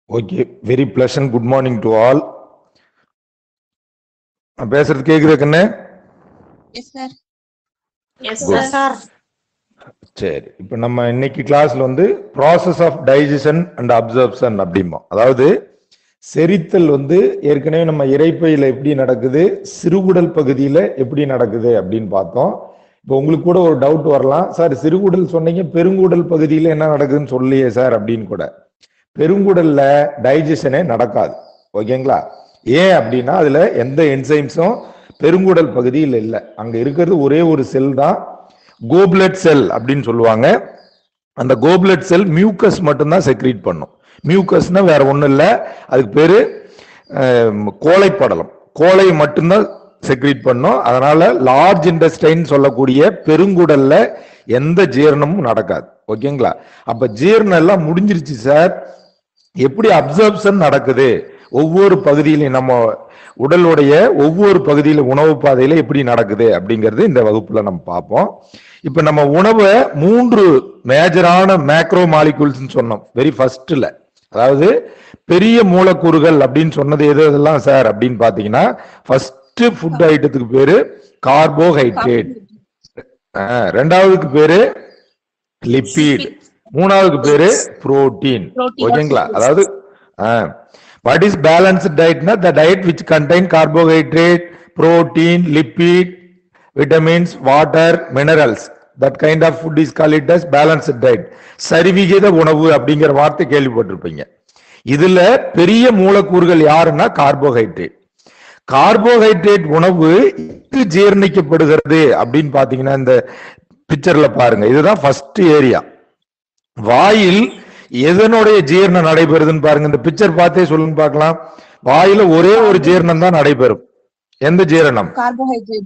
Okay very pleasant good morning to all பேசுறது கேக்குதா கண்ணு yes sir yes Good. Sir சரி இப்போ நம்ம இன்னைக்கு கிளாஸ்ல வந்து process of digestion and absorption அப்படிம்போம் அதாவது செரித்தல் வந்து ஏற்கனவே நம்ம இறைப்பையில எப்படி நடக்குது சிறுகுடல் பகுதியில எப்படி நடக்குது அப்படின்னு பார்த்தோம் இப்போ உங்களுக்கு கூட ஒரு டவுட் வரலாம் சார் சிறுகுடல் சொன்னீங்க பெருங்குடல் பகுதியில என்ன நடக்குதுன்னு சொல்லியே சார் அப்படின்னு கூட பெருங்குடல்ல டைஜஷனே நடக்காது ஓகேங்களா ஏன் அப்படின்னா அதுல எந்த என்சைம்ஸும் பெருங்குடல் பகுதியில் இல்லை அங்க இருக்கிறது ஒரே ஒரு செல் தான் கோப்லெட் செல் அப்படின்னு சொல்லுவாங்க அந்த கோப்லெட் செல் மியூக்கஸ் மட்டும்தான் செக்ரீட் பண்ணும் மியூக்கஸ்னா வேற ஒண்ணும் இல்லை அதுக்கு பேரு அஹ், கோழைப்படலம் கோழை மட்டும்தான் செக்ரீட் பண்ணும் அதனால லார்ஜ் இன்டெஸ்டைன் சொல்லக்கூடிய பெருங்குடல்ல எந்த ஜீரணமும் நடக்காது ஓகேங்களா அப்ப ஜீரணம் எல்லாம் முடிஞ்சிருச்சு சார் எப்படி அப்சர்ப்ஷன் நடக்குது ஒவ்வொரு பகுதியிலையும் நம்ம உடலுடைய ஒவ்வொரு பகுதியில உணவு பாதையில எப்படி நடக்குது அப்படிங்கிறது இந்த வகுப்புல நம்ம பார்ப்போம் இப்ப நம்ம உணவை மூன்று மேஜரான மேக்ரோ மாலிகூல்ஸ் சொன்னோம் வெரி ஃபர்ஸ்ட்ல அதாவது பெரிய மூலக்கூறுகள் அப்படின்னு சொன்னது எது எதெல்லாம் சார் அப்படின்னு பாத்தீங்கன்னா ஃபர்ஸ்ட் ஃபுட் ஐட்டத்துக்கு பேரு கார்போஹைட்ரேட் ரெண்டாவதுக்கு பேரு லிப்பிட் மூணாவதுக்கு பேரு புரோட்டீன் Protein. ஓகேங்களா அதாவது வாட் இஸ் பேலன்ஸ்ட் டயட்னா the diet which contain carbohydrate protein lipid vitamins water minerals that kind of food is call it as balanced diet சரிவிகித உணவு அப்படிங்கிற வார்த்தை கேள்விப்பட்டிருப்பீங்க இதுல பெரிய மூலக்கூறுகள் யாருன்னா கார்போஹைட்ரேட் கார்போஹைட்ரேட் உணவு எங்கு ஜீரணிக்கப்படுகிறது அப்படின்னு பாத்தீங்கன்னா இந்த பிக்சர்ல பாருங்க இதுதான் ஃபர்ஸ்ட் ஏரியா வாயில் எதனுடைய ஜீரணம் நடைபெறுதுன்னு பாருங்க இந்த பிக்சர் பார்த்தே சொல்லுங்க பார்க்கலாம் வாயில ஒரே ஒரு ஜீரணம் தான் நடைபெறும் எந்த ஜீரணம் கார்போஹைட்ரேட்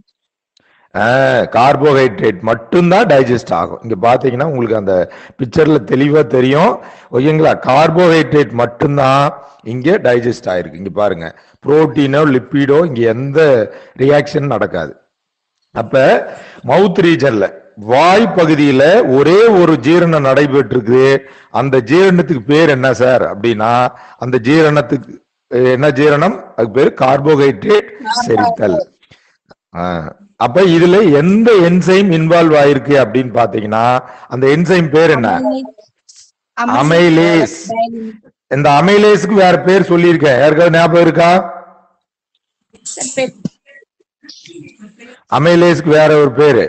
கார்போஹைட்ரேட் மட்டும்தான் டைஜஸ்ட் ஆகும் இங்க பாத்தீங்கன்னா உங்களுக்கு அந்த பிக்சர்ல தெளிவா தெரியும் ஓகேங்களா கார்போஹைட்ரேட் மட்டும்தான் இங்க டைஜஸ்ட் ஆயிருக்கு இங்க பாருங்க புரோட்டீனோ லிப்பிடோ இங்க எந்த ரியாக்ஷன் நடக்காது அப்ப மவுத் ரீஜன்ல வாய் பகுதியில ஒரே ஒரு ஜீரணம் நடைபெற்றிருக்கு அந்த ஜீரணத்துக்கு பேர் என்ன சார் அப்படின்னா அந்த ஜீரணத்துக்கு அஹ், என்ன ஜீரணம் அதுக்கு பேர் கார்போஹைட்ரேட் செரித்தல் ஆஹ், அப்ப இதுல எந்த என்சைம் இன்வால்வ் ஆயிருக்கு அப்படின்னு பாத்தீங்கன்னா அந்த என்சைம் பேர் என்ன அமைலேஸ் இந்த அமைலேஸ்க்கு வேற பேர் சொல்லியிருக்கேன் யாருக்காவது ஞாபகம் இருக்கா அமைலேஸ்க்கு வேற ஒரு பேரு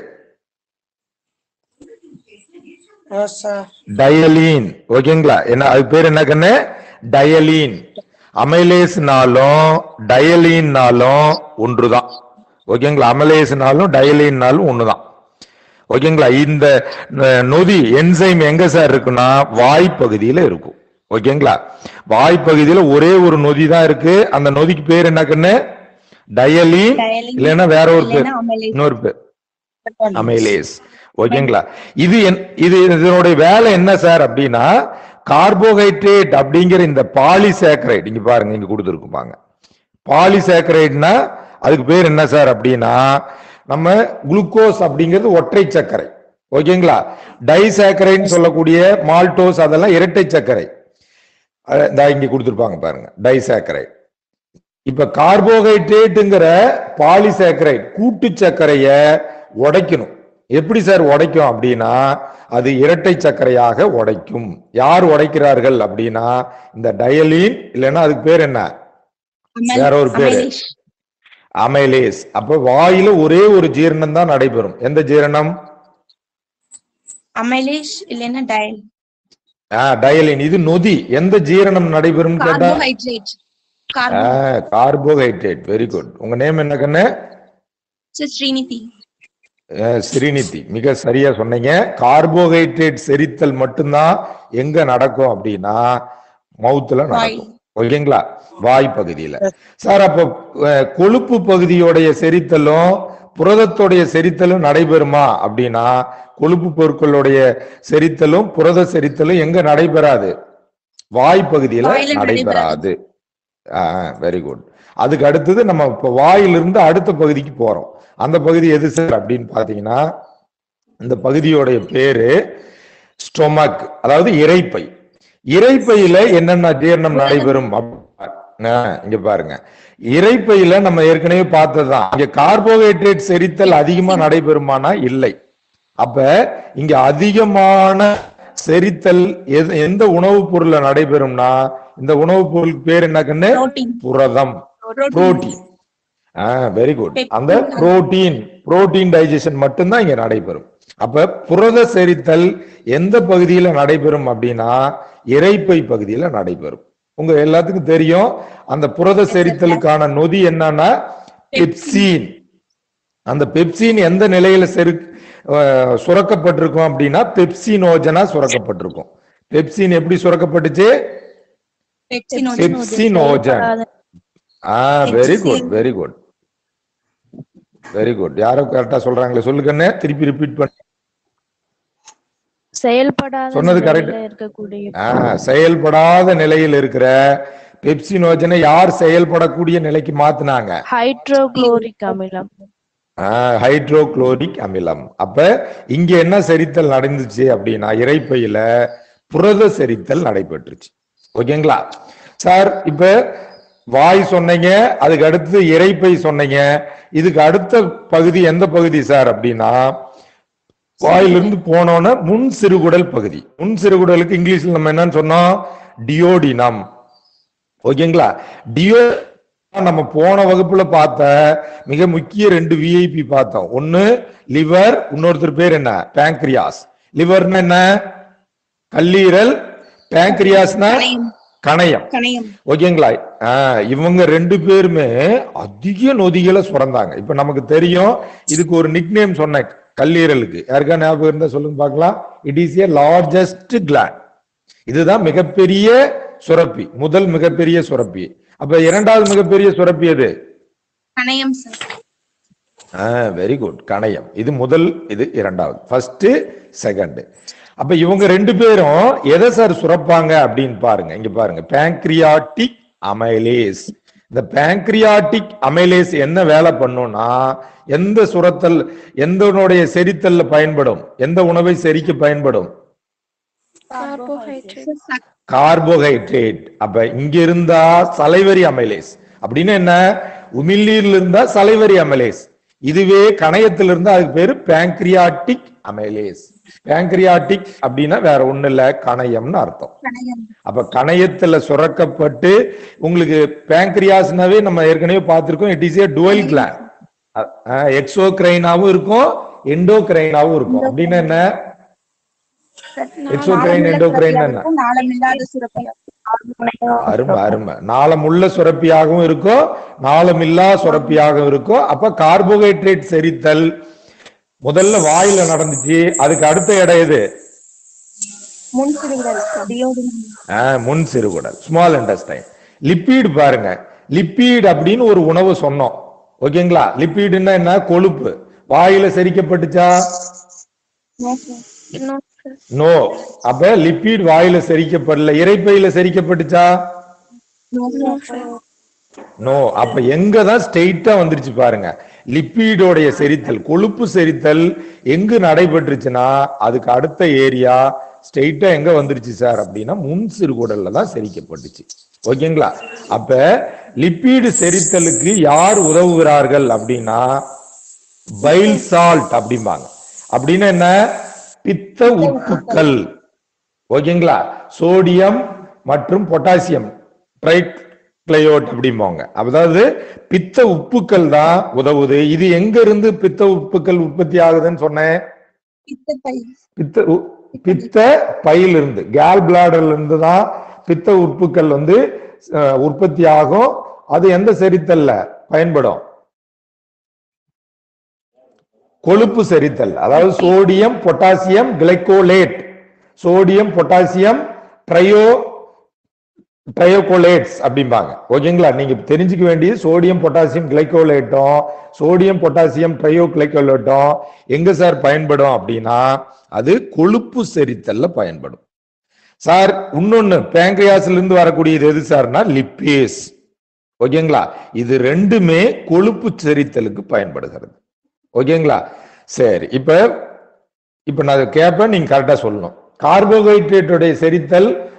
எஸ் சார் டயலீன் ஓகேங்களா என்ன அது பேர் என்ன கண்ணு டயலீன் அமைலேஸ்னாலும் டயலீன்னாலும் ஒன்றுதான் ஓகேங்களா அமைலேஸ்னாலும் டயலீன்னாலும் ஒண்ணுதான் ஓகேங்களா இந்த அஹ், நொதி என்சைம் எங்க சார் இருக்குன்னா வாய் பகுதியில இருக்கும் ஓகேங்களா வாய் பகுதியில ஒரே ஒரு நொதி தான் இருக்கு அந்த நொதிக்கு பேர் என்ன கண்ணு டயலீன் Dialine. இல்லைன்னா வேற ஒரு பேர் இல்லைன்னா amylase. இன்னொரு பேர் அமைலேஸ் ஓகேங்களா இது என்- இது இதனுடைய வேலை என்ன சார் அப்படின்னா கார்போஹைட்ரேட் அப்படிங்கிற இந்த பாலிசாக்கரைட் இங்க பாருங்க இங்க கொடுத்துருக்கும் பாங்க பாலிசாக்கரைட்னா அதுக்கு பேர் என்ன சார் அப்படின்னா நம்ம குளுக்கோஸ் அப்படிங்கிறது ஒற்றை சர்க்கரை ஓகேங்களா டைசாக்கரைன்னு சொல்லக்கூடிய மால்டோஸ் அதெல்லாம் இரட்டை சர்க்கரை அஹ் இந்தா இங்க கொடுத்துருப்பாங்க பாருங்க டைசாக்கரைட் இப்ப கார்போஹைட்ரேட்டுங்கிற பாலிசாக்கரைட் கூட்டு சர்க்கரைய உடைக்கணும் எப்படி சார் உடைக்கும் அப்படின்னா அது இரட்டை சர்க்கரையாக உடைக்கும் யார் உடைக்கிறார்கள் அப்படின்னா இந்த டயலீன் இல்லைன்னா அதுக்கு பேர் என்ன வேற ஒரு பேரு. அமைலேஸ் அப்ப வாயில ஒரே ஒரு ஜீரணம் தான் நடைபெறும் எந்த ஜீரணம் அமைலேஸ் இல்லைன்னா டயல் டயலின் இது நொதி எந்த ஜீரணம் நடைபெறும் கேட்டா carbohydrate carbo carbohydrate very good உங்க நேம் என்ன கண்ணு ஸ்ரீநிதி அஹ் ஸ்ரீநிதி மிக சரியா சொன்னீங்க கார்போஹைட்ரேட் செரித்தல் மட்டும்தான் எங்க நடக்கும் அப்படின்னா மவுத்துல நடக்கும் ஓகேங்களா வாய் பகுதியில சார் அப்போ அஹ், கொழுப்பு பகுதியோடைய செரித்தலும் புரதத்தோடைய செரித்தலும் நடைபெறுமா அப்படின்னா கொழுப்பு பொருட்களுடைய செரித்தலும் புரத செரித்தலும் எங்க நடைபெறாது வாய் பகுதியில வாயில நடைபெறாது வெரி குட் அதுக்கு அடுத்தது நம்ம இப்ப வாயிலிருந்து அடுத்த பகுதிக்கு போறோம் அந்த பகுதி எது சார் அப்படின்னு பாத்தீங்கன்னா இந்த பகுதியோடைய பேரு ஸ்டொமக் அதாவது இரைப்பை இறைப்பையில என்னென்ன ஜீரணம் நடைபெறும் அப்ப- ஆ, இங்க பாருங்க இறைப்பையில நம்ம ஏற்கனவே பார்த்ததுதான் இங்க கார்போஹைட்ரேட் செரித்தல் அதிகமா நடைபெறுமானா இல்லை அப்ப இங்க அதிகமான செரித்தல் எது- எந்த உணவுப் பொருள்ல நடைபெறும்னா இந்த உணவுப் பொருளுக்கு பேர் என்ன கண்ணு Protein. புரதம் protein ah very good Peptide. அந்த புரோட்டீன் புரோட்டீன் டைஜஷன் மட்டும்தான் இங்க நடைபெறும் அப்ப புரத செரித்தல் எந்த பகுதியில நடைபெறும் அப்படின்னா இரைப்பை பகுதியில நடைபெறும் உங்க எல்லாத்துக்கும் தெரியும் அந்த புரத செரித்தலுக்கான நொதி என்னன்னா பெப்சின் அந்த பெப்சின் எந்த நிலையில செரு அஹ், சுரக்கப்பட்டிருக்கும் அப்படின்னா பெப்சினோஜனா சுரக்கப்பட்டிருக்கும் பெப்சின் எப்படி சுரக்கப்பட்டுச்சு Pepsinogen. Pepsinogen ah very good very good very good யாரோ கரெக்டா சொல்றாங்களே சொல்லுங்கன்னு திருப்பி ரிப்பீட் பண்ண செயல்படாத சொன்னது correct. நிலையில இருக்கக்கூடிய ஆ, செயல்படாத நிலையில் இருக்கிற பெப்சினோஜனை யார் செயல்படக்கூடிய நிலைக்கு மாத்துனாங்க ஹைட்ரோகுளோரிக் அமிலம் ஹைட்ரோகுளோரிக் அமிலம் அப்ப இங்க என்ன செரித்தல் நடந்துச்சு அப்படின்னா இரைப்பையில புரத செரித்தல் நடைபெற்றுச்சு ஓகேங்களா சார் இப்ப வாய் சொன்னீங்க அதுக்கு அடுத்து இரைப்பை சொன்னீங்க இதுக்கு அடுத்த பகுதி எந்த பகுதி சார் அப்படின்னா வாயிலிருந்து போனோன்னா முன் சிறுகுடல் பகுதி முன் சிறுகுடலுக்கு இங்கிலீஷ்ல நம்ம என்னன்னு சொன்னோம் டியோடினம் ஓகேங்களா டியோ நம்ம போன வகுப்புல பார்த்த மிக முக்கிய ரெண்டு விஐபி பார்த்தோம் ஒன்னு லிவர் இன்னொருத்தர் பேர் என்ன பேங்க்ரியாஸ் லிவர்னா என்ன கல்லீரல் பேங்க்ரியாஸ்னா கணையம். கணையம் கணையம். ஓகேங்களா ஆஹ் இவங்க ரெண்டு பேருமே அதிக நொதிகளை சுரந்தாங்க இப்ப நமக்கு தெரியும் இதுக்கு ஒரு நிக்நேம் சொன்னேன் கல்லீரலுக்கு யாருக்கா ஞாபகம் இருந்தா சொல்லுங்க பார்க்கலாம் it is a largest gland இதுதான் மிகப்பெரிய சுரப்பி முதல் மிகப்பெரிய சுரப்பி அப்ப இரண்டாவது மிகப்பெரிய சுரப்பி எது கணையம் sir. வெரி குட் கணையம் இது முதல் இது இரண்டாவது ஃபர்ஸ்ட் செகண்ட் அப்ப இவங்க ரெண்டு பேரும் எதை சார் சுரப்பாங்க அப்படின்னு பாருங்க இங்க பாருங்க பேங்க்ரியாட்டிக் அமைலேஸ் இந்த பேங்க்ரியாட்டிக் அமைலேஸ் என்ன வேலை பண்ணும்னா எந்த சுரத்தல் எந்தனுடைய செரித்தல்ல பயன்படும் எந்த உணவை செரிக்க பயன்படும் கார்போஹைட்ரேட் அப்ப இங்க இருந்தா சலைவரி அமைலேஸ் அப்படின்னு என்ன உமிழ்நீர்ல இருந்தா சலைவரி அமைலேஸ் இதுவே கணையத்துல இருந்தா அதுக்கு பேரு பேங்க்ரியாட்டிக் அமைலேஸ் பேங்க்ரியாட்டிக் அப்படின்னா வேற ஒண்ணு இல்ல கணையம்னு அர்த்தம் கணையம். அப்ப கணையத்துல சுரக்கப்பட்டு உங்களுக்கு பேங்க்ரியாஸ்னாவே நம்ம ஏற்கனவே பார்த்திருக்கோம் it is a dual gland எக்ஸோக்ரைனாவும் இருக்கும் எண்டோக்ரைனாவும் இருக்கும் அப்படின்னு என்ன எக்ஸோக்ரைன் எண்டோக்ரைன் என்ன நாளமில்லாத சுரப்பியா அருமை அருமை நாளமுள்ள சுரப்பியாகவும் இருக்கும் நாளமில்லா சுரப்பியாகவும் இருக்கும் அப்ப கார்போஹைட்ரேட் செரித்தல் முதல்ல வாயில நடந்துச்சு அதுக்கு அடுத்த இடம் எது முன் சிறுகுடல் டியோடினம். ஆ, முன் சிறுகுடல் ஸ்மால் இன்டெஸ்டைன் லிப்பிட் பாருங்க லிப்பிட் அப்படின்னு ஒரு உணவு சொன்னோம் ஓகேங்களா லிப்பிடுன்னா என்ன கொழுப்பு வாயில செரிக்கப்பட்டுச்சா நோ அப்ப லிப்பிட் வாயில செரிக்கப்படல இரைப்பையில செரிக்கப்பட்டுச்சா நோ அப்ப எங்க தான் ஸ்ட்ரெயிட்டா வந்துருச்சு பாருங்க லிப்பிடோடைய செரித்தல் கொழுப்பு செரித்தல் எங்கு நடைபெற்றுச்சுன்னா அதுக்கு அடுத்த ஏரியா ஸ்ட்ரெயிட்டா எங்க வந்துருச்சு சார் அப்படின்னா முன் சிறுகுடல்ல தான் செரிக்கப்பட்டுச்சு ஓகேங்களா அப்ப லிப்பிடு செரித்தலுக்கு யார் உதவுகிறார்கள் அப்படின்னா பைல் சால்ட் அப்படிம்பாங்க அப்படின்னா என்ன பித்த உப்புக்கள் ஓகேங்களா சோடியம் மற்றும் பொட்டாசியம் ட்ரைக்ளையோட் அப்படிம்பாங்க அதாவது பித்த உப்புக்கள் தான் உதவுது இது எங்க இருந்து பித்த உப்புக்கள் உற்பத்தி ஆகுதுன்னு சொன்னேன் பித்தப்பை. பித்த உ- பித்த பையிலிருந்து கேல் பிளாடர்ல இருந்து தான் பித்த உப்புக்கள் வந்து அஹ், உற்பத்தி ஆகும் அது எந்த செரித்தல்ல பயன்படும் கொழுப்பு செரித்தல் அதாவது sodium potassium glycolate sodium potassium tauro taurocholates அப்படிம்பாங்க ஓகேங்களா நீங்க தெரிஞ்சுக்க வேண்டியது சோடியம் பொட்டாசியம் கிளைகோலேட்டும் சோடியம் பொட்டாசியம் ட்ரையோ கிளைகோலேட்டும் எங்க சார் பயன்படும் அப்படின்னா அது கொழுப்பு செரித்தல்ல பயன்படும் சார் இன்னொன்னு பேங்க்ரியாஸ்ல இருந்து வரக்கூடியது எது சார்னா லிப்பேஸ் ஓகேங்களா இது ரெண்டுமே கொழுப்பு செரித்தலுக்கு பயன்படுகிறது ஓகேங்களா சரி இப்ப இப்ப நான் கேட்பேன் நீங்க கரெக்டா சொல்லணும் கார்போஹைட்ரேட்டுடைய செரித்தல்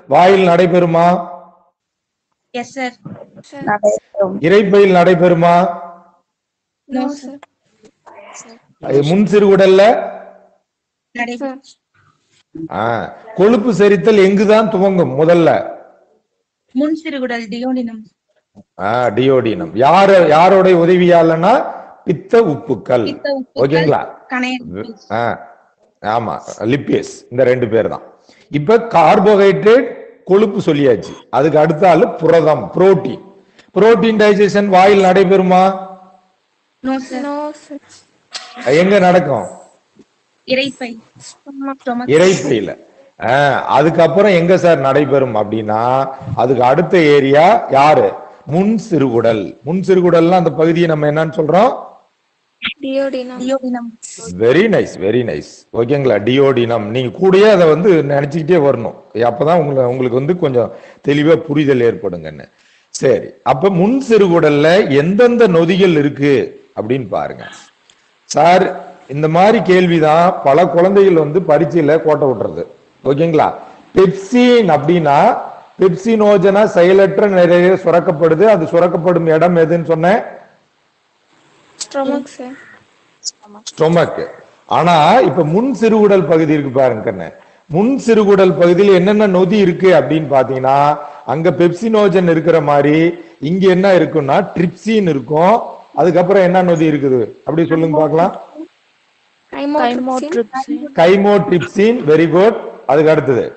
வாயில் நடைபெறுமா எஸ் சார் இறைப்பையில் நடைபெறுமா நோ சார் அது முன் சிறுகுடல்ல நடைபெறும் ஆ, கொழுப்பு செரித்தல் எங்குதான் துவங்கும் முதல்ல முன் சிறுகுடல் டியோடினம் ஆ, டியோடினம் யார யாரோட உதவியாலனா பித்த உப்புக்கள் பித்த உப்புக்கள், ஓகேங்களா கணையம் ஆ, ஆமா லிப்பேஸ் இந்த ரெண்டு பேர் தான் இப்ப கார்போஹைட்ரேட் கொழுப்பு சொல்லியாச்சு அதுக்கு அடுத்த ஆளு புரதம் புரோட்டீன் புரோட்டீன் டைஜஷன் வாயில் நடைபெறுமா நோ சார் No, sir. எங்க நடக்கும் இறைப்பை stomach. இறைப்பையில ஆ, அதுக்கப்புறம் எங்க சார் நடைபெறும் அப்படின்னா அதுக்கு அடுத்த ஏரியா யாரு முன் சிறுகுடல் முன் சிறுகுடல்னா அந்த பகுதியை நம்ம என்னன்னு சொல்றோம் Duodenum. Duodenum very nice very nice ஓகேங்களா டியோடினம் நீங்க கூடயே அதை வந்து நினைச்சுக்கிட்டே வரணும் அப்பதான் உங்களை உங்களுக்கு வந்து கொஞ்சம் தெளிவா புரிதல் ஏற்படுங்கன்னு சரி அப்ப முன் சிறுகுடல்ல எந்தெந்த நொதிகள் இருக்கு அப்படின்னு பாருங்க சார் இந்த மாதிரி கேள்விதான் பல குழந்தைகள் வந்து பரீட்சையில கோட்டை விட்டுறது ஓகேங்களா பெப்சின் அப்படின்னா பெப்சினோஜனா செயலற்ற நிறைய சுரக்கப்படுது அது சுரக்கப்படும் இடம் எதுன்னு சொன்னேன் Stomach, sir. ஸ்டொமக் ஆனா இப்ப முன் சிறுகுடல் பகுதி இருக்கு பாருங்க கண்ணு முன் சிறுகுடல் பகுதியில் என்னென்ன நொதி இருக்கு அப்படின்னு பாத்தீங்கன்னா அங்க பெப்சினோஜன் இருக்கிற மாதிரி இங்க என்ன இருக்குன்னா ட்ரிப்சின் இருக்கும் அதுக்கப்புறம் என்ன நொதி இருக்குது அப்படி சொல்லுங்க பார்க்கலாம் Chymotrypsin. Chymotrypsin chymotrypsin very good அதுக்கு அடுத்தது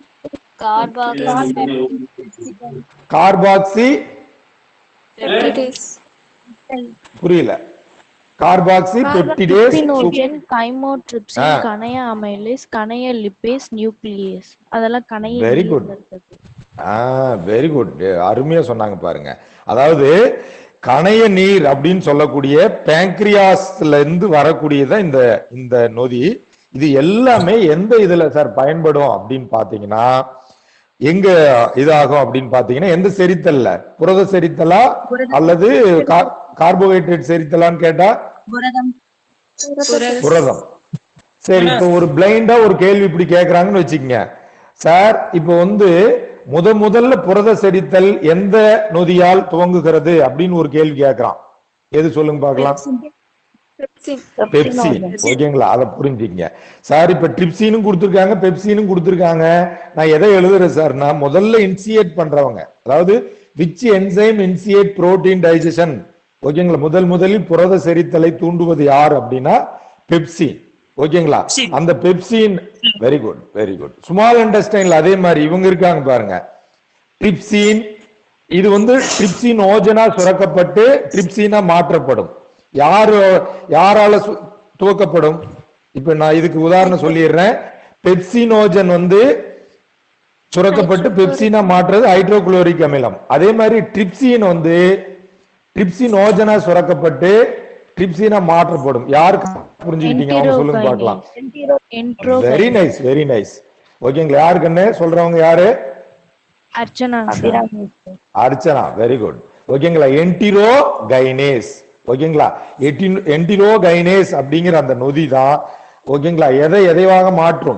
கார்பாக்சி Peptidase. புரியல கார்பாக்சி பெப்டிடேஸ் பினோஜன் கைமோட்ரிப்சின் ஆ. கணைய அமைலேஸ் கணைய லிப்பேஸ் நியூக்ளியஸ் அதெல்லாம் கணைய Very good. நீர்ல இருக்குது. ஆ வெரி குட் அருமையா சொன்னாங்க பாருங்க அதாவது கணைய நீர் அப்படின்னு சொல்லக்கூடிய பேங்க்ரியாஸ்ல இருந்து வரக்கூடியதான் இந்த இந்த நொதி இது எல்லாமே எந்த இதுல சார் பயன்படும் அப்படின்னு பாத்தீங்கன்னா எங்க இதாகும் அப்படின்னு பாத்தீங்கன்னா எந்த செரித்தல்ல புரத செரித்தலா அல்லது கார்போஹைட்ரேட் செரித்தலான்னு கேட்டா புரதம் புரதம் சரி இப்போ ஒரு பிளைண்டா ஒரு கேள்வி இப்படி கேக்குறாங்கன்னு வச்சுக்கங்க சார் இப்போ வந்து முத முதல்ல புரத செரித்தல் எந்த நொதியால் துவங்குகிறது அப்படின்னு ஒரு கேள்வி கேக்குறான் எது சொல்லுங்க பார்க்கலாம் Pepsin. பெப்சி ஓகேங்களா அதை புரிஞ்சுக்கங்க சார் இப்ப ட்ரிப்சினும் கொடுத்துருக்காங்க பெப்சினும் கொடுத்துருக்காங்க நான் எதை எழுதுறேன் சார்னா முதல்ல இன்சியேட் பண்றவங்க அதாவது which enzyme initiate protein digestion ஓகேங்களா முதல் முதலில் புரத செரித்தலை தூண்டுவது யார் அப்படின்னா பெப்சின் ஓகேங்களா அந்த pepsin very good very good small இன்டெஸ்டைன்ல அதே மாதிரி இவங்க இருக்காங்க பாருங்க ட்ரிப்சின் இது வந்து ட்ரிப்சின் ஓஜனா சுரக்கப்பட்டு ட்ரிப்சினா மாற்றப்படும் யாரு யாரால சு- துவக்கப்படும் இப்ப நான் இதுக்கு உதாரணம் சொல்லிடுறேன் பெப்சினோஜன் வந்து சுரக்கப்பட்டு பெப்சினா மாற்றுறது ஹைட்ரோகுளோரிக் அமிலம் அதே மாதிரி ட்ரிப்சின் வந்து ட்ரிப்சின் ஓஜனா சுரக்கப்பட்டு ட்ரிப்சினா மாற்றப்படும் யாருக்கு புரிஞ்சுக்கிட்டீங்க அவங்க சொல்லுங்க பார்க்கலாம் entero very nice very nice ஓகேங்களா யாருக்குன்னு சொல்றவங்க யாரு அர்ச்சனா அர்ச்சனா வெரி குட் ஓகேங்களா என்டிரோ கைனேஸ் ஓகேங்களா என்டிரோ கைனேஸ் அப்படிங்கிற அந்த நொதி தான் ஓகேங்களா எதை எதைவாக மாற்றும்